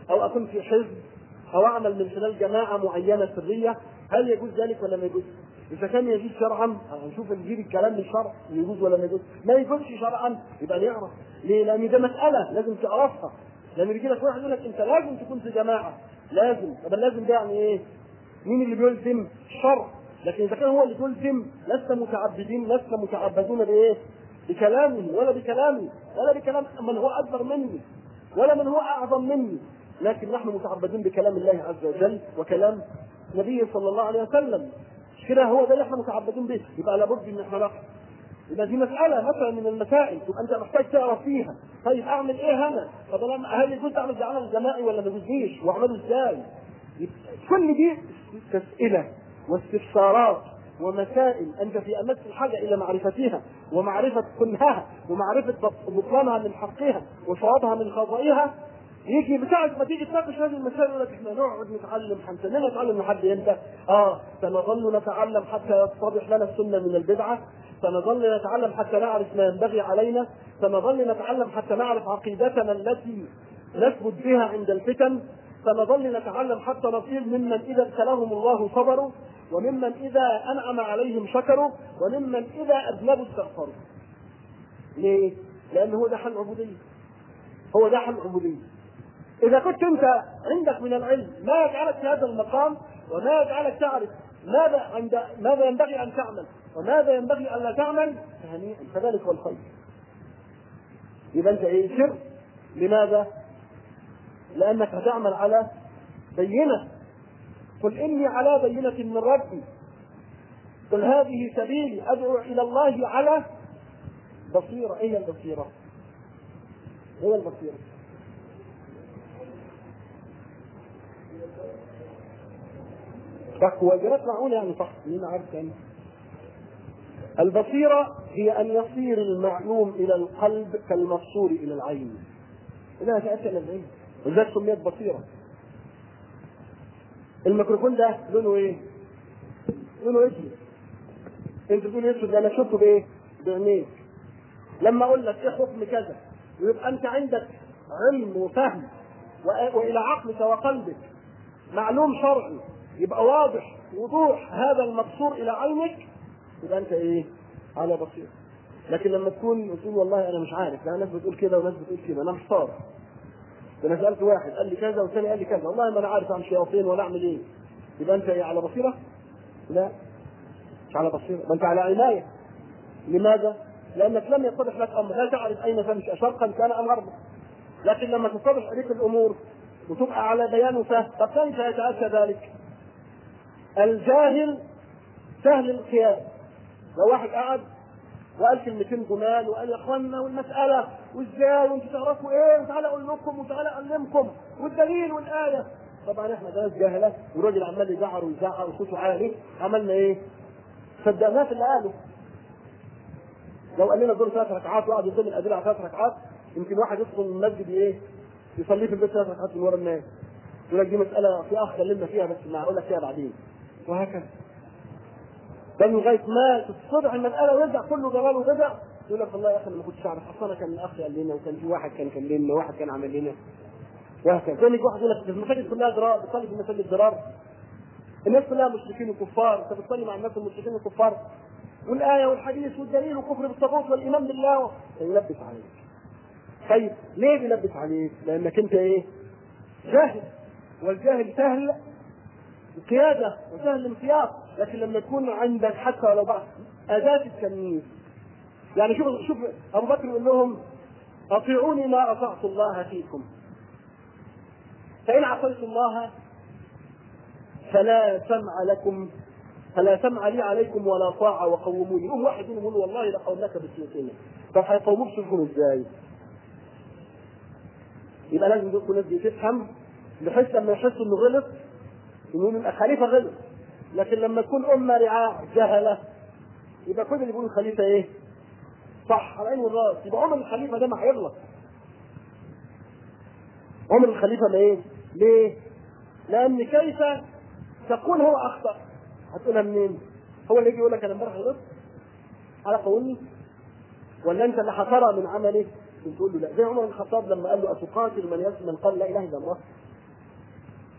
او اكون في حزب او اعمل من خلال جماعه معينه سريه هل يجوز ذلك ولا ما يجوز؟ اذا كان يجوز شرعا هنشوف نجيب الكلام من الشرع يجوز ولا ما يجوز ما يجوزش شرعا يبقى نعرف ليه؟ لان ده مساله لازم تعرفها لما يجي لك واحد يقول لك انت لازم تكون في جماعه لازم طب اللازم ده يعني ايه؟ مين اللي بيلزم؟ الشرع لكن اذا كان هو اللي بيلزم لسنا متعبدين لسنا متعبدون بايه؟ بكلامه ولا بكلامي ولا بكلام من هو اكبر مني ولا من هو اعظم مني لكن نحن متعبدين بكلام الله عز وجل وكلام نبيه صلى الله عليه وسلم مش كده هو ده اللي احنا متعبدين به يبقى لابد ان احنا نقف يبقى دي مسألة مثلا من المسائل تبقى أنت محتاج تعرف فيها، طيب أعمل إيه أنا؟ طب أنا هل يجوز أعمل عمل جماعي ولا ما يجوزنيش؟ وأعمله إزاي؟ كل دي أسئلة واستفسارات ومسائل أنت في أمس الحاجة إلى معرفتها ومعرفة كنهها ومعرفة بطلانها من حقها وصوابها من خطئها يجي بتاعك ما تيجي تناقش هذه المسائل يقول لك احنا نقعد نتعلم هنستنى نتعلم لحد امتى؟ اه سنظل نتعلم حتى يتضح لنا السنه من البدعه سنظل نتعلم حتى نعرف ما ينبغي علينا سنظل نتعلم حتى نعرف عقيدتنا التي نثبت بها عند الفتن سنظل نتعلم حتى نصير ممن اذا ابتلاهم الله صبروا وممن اذا انعم عليهم شكروا وممن اذا اذنبوا استغفروا. ليه؟ لان هو ده حل عبوديه. هو ده حل عبوديه. اذا كنت انت عندك من العلم ما يجعلك في هذا المقام وما يجعلك تعرف ماذا عند ماذا ينبغي ان تعمل وماذا ينبغي ان لا تعمل فهنيئا فذلك هو الخير. يبقى انت ايه سر لماذا؟ لانك هتعمل على بينه قل اني على بينه من ربي قل هذه سبيلي ادعو الى الله على بصيره ايه البصيره؟ هي البصيره صح واجرات معقولة يعني صح مين عارف يعني البصيرة هي أن يصير المعلوم إلى القلب كالمبصور إلى العين إذا تأتي إلى العين ولذلك سميت بصيرة الميكروفون ده لونه إيه؟ لونه أسود أنت تقول أسود أنا شفته بإيه؟ بعينيك لما أقول لك إيه حكم كذا ويبقى أنت عندك علم وفهم وإلى عقلك وقلبك معلوم شرعي يبقى واضح وضوح هذا المبصور الى عينك يبقى انت ايه؟ على بصيره. لكن لما تكون تقول والله انا مش عارف لا ناس بتقول كده وناس بتقول كده انا محتار. ده انا سالت واحد قال لي كذا والثاني قال لي كذا والله ما انا عارف امشي فين ولا اعمل ايه. يبقى انت ايه على بصيره؟ لا مش على بصيره، ما انت على عنايه. لماذا؟ لانك لم يتضح لك امر لا تعرف اين تمشي شرقا كان ام غربا. لكن لما تتضح عليك الامور وتبقى على بيان وفهم طب كيف يتاتى ذلك؟ الجاهل سهل القياس لو واحد قعد وقال كلمتين جمال وقال يا اخوانا والمساله وازاي وانتوا تعرفوا ايه وتعالى اقول لكم وتعالى اعلمكم والدليل والايه طبعا احنا ناس جاهله والراجل عمال يزعر ويزعر وصوته عالي عملنا ايه؟ صدقناه في اللي قاله لو قال لنا دول ثلاث ركعات وقعد يضم الادله على ثلاث ركعات يمكن واحد يدخل المسجد ايه؟ يصلي في البيت ثلاث ركعات من ورا الناس يقول لك دي مساله في اخ كلمنا فيها بس ما هقول لك فيها بعدين وهكذا بل لغايه ما تتصدع المساله ويرجع كله ضلال وبدع يقول لك والله يا اخي انا ما كنتش اعرف اصلا كان الاخ قال لنا وكان في واحد كان كلمنا وواحد كان عمل لنا وهكذا زي ما يجي واحد يقول لك المساجد كلها ضرار بتصلي في المساجد ضرار الناس كلها مشركين وكفار انت بتصلي مع الناس المشركين والكفار والايه والحديث والدليل والكفر بالطاغوت والايمان بالله يلبس عليك طيب ليه بيلبس عليك؟ لانك انت ايه؟ جاهل والجاهل سهل القيادة وسهل الانقياد لكن لما يكون عندك حتى لو بعض أداة التمييز يعني شوف شوف أبو بكر يقول لهم أطيعوني ما أطعت الله فيكم فإن عصيت الله فلا سمع لكم فلا سمع لي عليكم ولا طاعة وقوموني يقوم واحد منهم يقول والله لقومناك بسيوفنا طب هيقوموك سيوفهم ازاي؟ يبقى لازم يكون الناس دي تفهم بحيث لما يحسوا انه غلط يقولوا يبقى خليفه غلط لكن لما تكون امه رعاع جهله يبقى كل اللي بيقول الخليفه ايه؟ صح على العين والراس يبقى عمر الخليفه ده ما هيغلط عمر الخليفه ما ايه؟ ليه؟ لان كيف تكون هو اخطا هتقولها منين؟ هو اللي يجي يقول لك انا امبارح غلطت على قولي ولا انت اللي حصر من عمله تقول له لا زي عمر بن الخطاب لما قال له اتقاتل من يسمع من قال لا اله الا الله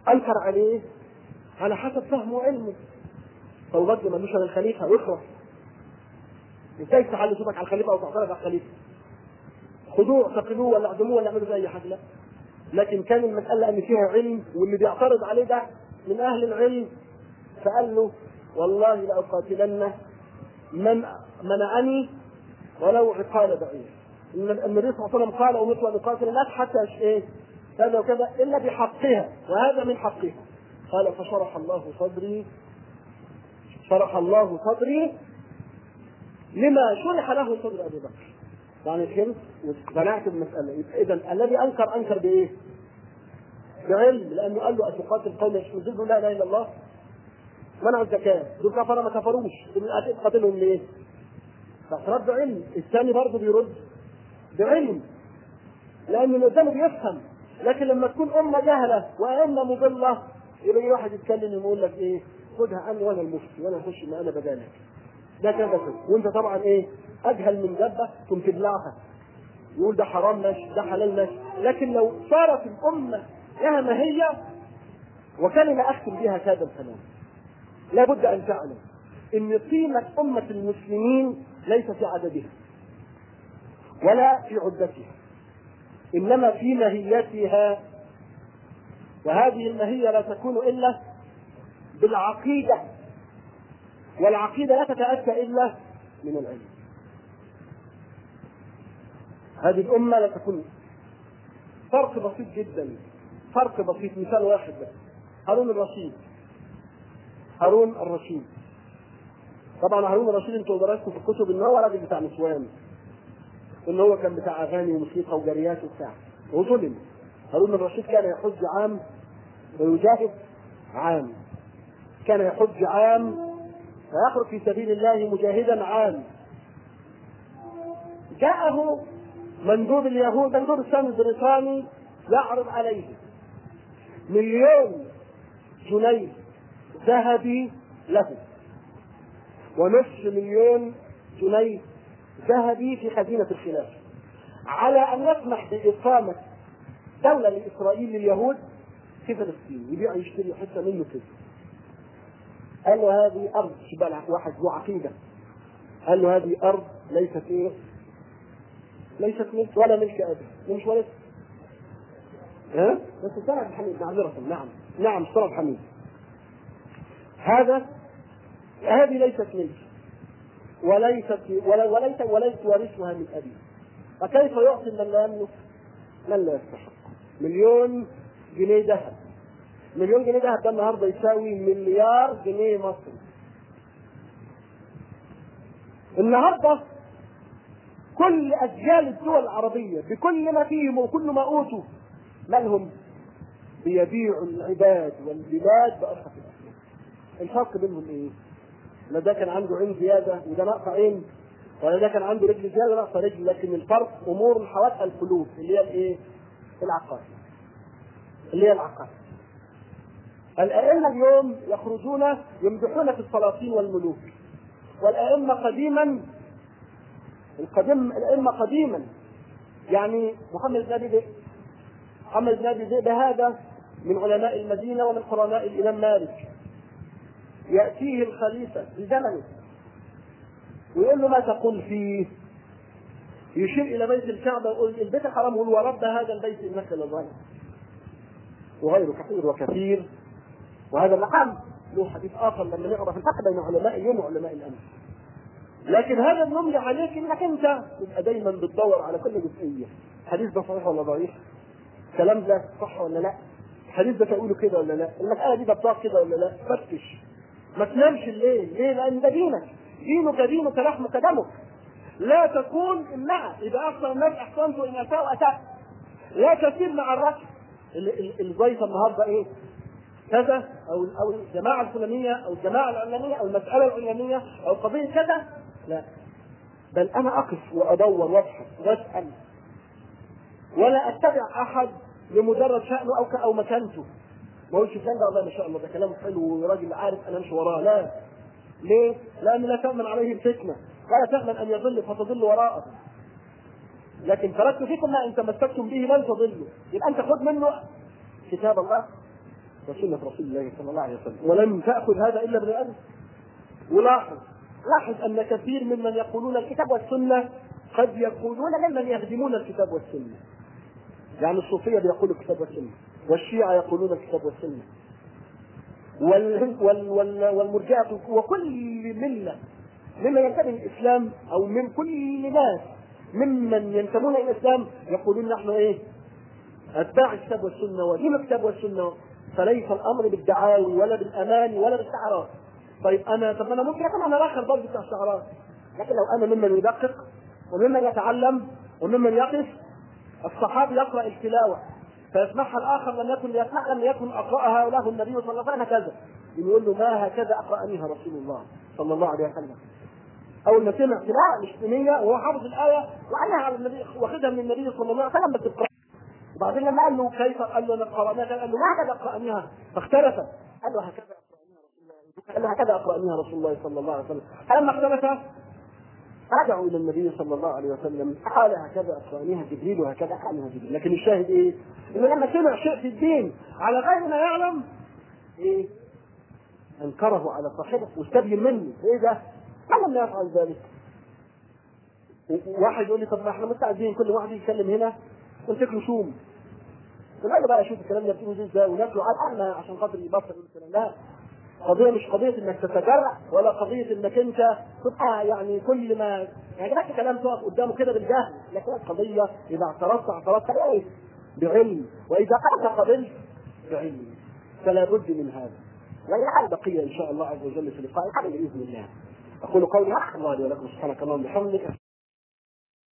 انكر عليه على حسب فهمه وعلمه طب رد ملوش على الخليفه واخرس ازاي تحل صوتك على الخليفه او تعترض على الخليفه خدوه اعتقلوه ولا اعدموه ولا اعملوا زي اي حاجه لا لكن كان المساله ان فيها علم واللي بيعترض عليه ده من اهل العلم فقال له والله لاقاتلن من منعني ولو عقال بعير النبي صلى الله عليه وسلم قال امرت ان اقاتل الناس حتى ايه كذا وكذا الا بحقها وهذا من حقها قال فشرح الله صدري شرح الله صدري لما شرح له صدر ابي بكر يعني فهمت واقتنعت بالمساله اذا الذي انكر انكر بايه؟ بعلم لانه قال له اتقاتل قوم يشهدون لا اله الا الله منعوا الزكاه دول كفر ما كفروش دول قاتلهم ليه؟ فاعتراض بعلم الثاني برضه بيرد بعلم لان اللي قدامه بيفهم لكن لما تكون امه جهله وامه مضله يبقى واحد يتكلم يقول لك ايه خدها عني وانا المفتي وانا اخش ما انا بدالك ده كذا كذا وانت طبعا ايه اجهل من دبه كنت تبلعها يقول ده حرام ماشي ده حلال ماشي لكن لو صارت الامه لها ما هي وكلمه اختم بها هذا الكلام لابد ان تعلم ان قيمه امه المسلمين ليس في عددها ولا في عدتها انما في ماهيتها وهذه الماهيه لا تكون الا بالعقيده والعقيده لا تتاتى الا من العلم هذه الامه لا تكون فرق بسيط جدا فرق بسيط مثال واحد بس هارون الرشيد هارون الرشيد طبعا هارون الرشيد انتوا درستوا في الكتب ان هو راجل بتاع نسوان ان هو كان بتاع اغاني وموسيقى وجريات وبتاع وظلم هارون الرشيد كان يحج عام ويجاهد عام كان يحج عام ويخرج في سبيل الله مجاهدا عام جاءه مندوب اليهود مندوب السام البريطاني يعرض عليه مليون جنيه ذهبي له ونصف مليون جنيه ذهبي في خزينة الخلافة على أن يسمح بإقامة دولة لإسرائيل لليهود في فلسطين يبيع يشتري حتة منه كده قال له هذه أرض شبه واحد ذو عقيدة قال له هذه أرض ليست إيه؟ ليست ملك ولا ملك أبي مش ولد ها؟ بس سرد حميد معذرة نعم نعم سرد حميد هذا هذه ليست ملك وليست ولا وليس وليس وارثها من ابي فكيف يعطي من لا يملك من لا يستحق مليون جنيه ذهب مليون جنيه ذهب ده النهارده يساوي مليار جنيه مصري النهارده كل اجيال الدول العربيه بكل ما فيهم وكل ما اوتوا مالهم بيبيعوا العباد والبلاد بارخص الاسعار الفرق بينهم ايه؟ لا ده كان عنده عين زياده وده ناقص عين ولا ده كان عنده رجل زياده وناقص رجل لكن الفرق امور حوادث القلوب اللي هي الايه؟ العقائد اللي هي العقائد الأئمة اليوم يخرجون يمدحون في السلاطين والملوك والأئمة قديما القديم الأئمة قديما يعني محمد بن أبي ذئب محمد بن أبي ذئب هذا من علماء المدينة ومن قرناء الإمام مالك يأتيه الخليفة في زمنه ويقول له ما تقول فيه يشير إلى بيت الكعبة ويقول البيت الحرام هو ورب هذا البيت إنك للظالم وغيره كثير وكثير وهذا مقام له حديث آخر لما نعرف الفرق بين علماء اليوم وعلماء الأمس لكن هذا النمر عليك انك انت تبقى دايما بتدور على كل جزئيه الحديث ده صحيح ولا ضعيف الكلام ده صح ولا لا الحديث ده تقوله كده ولا لا المساله دي ضبطها كده ولا لا فتش ما تنامش الليل ليه لان ده دينك دينك دينك لحمك دمك لا تكون امعة اذا احسن الناس احسنت وان اساءوا اساء لا تسير مع الركب الضيفه النهارده ايه كذا او او الجماعه الفلانيه او الجماعه العلانيه او المساله العلانيه او قضيه كذا لا بل انا اقف وادور وابحث واسال ولا اتبع احد لمجرد شانه او او مكانته ما اقولش فلان ده والله ما شاء الله ده كلامه حلو وراجل عارف انا امشي وراه لا ليه؟ لان لا تامن عليه الفتنه ولا تامن ان يضل فتضل وراءه لكن تركت فيكم ما ان تمسكتم به لن تضلوا يبقى انت خذ منه كتاب الله وسنة رسول الله صلى الله عليه وسلم ولم تأخذ هذا إلا بالأدب ولاحظ لاحظ أن كثير ممن يقولون الكتاب والسنة قد يقولون ممن يهدمون الكتاب والسنة يعني الصوفية بيقولوا الكتاب والسنة والشيعة يقولون الكتاب والسنة وال وال وال والمرجئة وكل ملة ممن ينتمي للإسلام أو من كل ناس ممن ينتمون إلى الإسلام يقولون نحن إيه؟ أتباع الكتاب والسنة ودين الكتاب والسنة فليس الأمر بالدعاوي ولا بالأماني ولا بالشعارات طيب أنا طب أنا ممكن أكون أنا آخر برضه بتاع الشعارات لكن لو أنا ممن يدقق وممن يتعلم وممن يقف الصحابي يقرأ التلاوة فيسمعها الآخر لم يكن ليسمعها لم يكن أقرأها له النبي صلى الله عليه وسلم كذا يقول له ما هكذا أقرأنيها رسول الله صلى الله عليه وسلم أول ما سمع قراءة مش سنية وهو حافظ الآية وعنها على النبي واخدها من النبي صلى الله عليه وسلم بس القراءة وبعدين لما قال له كيف قال له انا قرأناها قال له ما هكذا أقرأنيها فاختلفت قال له هكذا أقرأنيها رسول الله قال له هكذا أقرأنيها رسول الله صلى الله عليه وسلم فلما اختلف رجعوا الى النبي صلى الله عليه وسلم قال هكذا اقرانيها جبريل وهكذا قالها جبريل لكن الشاهد ايه؟ انه لما سمع شيء في الدين على غير ما يعلم ايه؟ انكره على صاحبه واستبين منه ايه ده؟ من لم يفعل ذلك؟ واحد يقول لي طب ما احنا مستعدين كل واحد يتكلم هنا ونمسك له شوم ونقعد بقى اشوف الكلام ده بتقوله ازاي وناكله على الأقل عشان خاطر يبطل يقول الكلام لا قضية مش قضية انك تتجرع ولا قضية انك انت تبقى يعني كل ما يعني جالك كلام تقف قدامه كده بالجهل لكن القضية اذا اعترضت اعترضت بايه؟ بعلم واذا قلت قبلت بعلم فلا بد من هذا ولعل بقية ان شاء الله عز وجل في لقاء الحل باذن الله اقول قولي الله لي ولكم سبحانك اللهم وبحمدك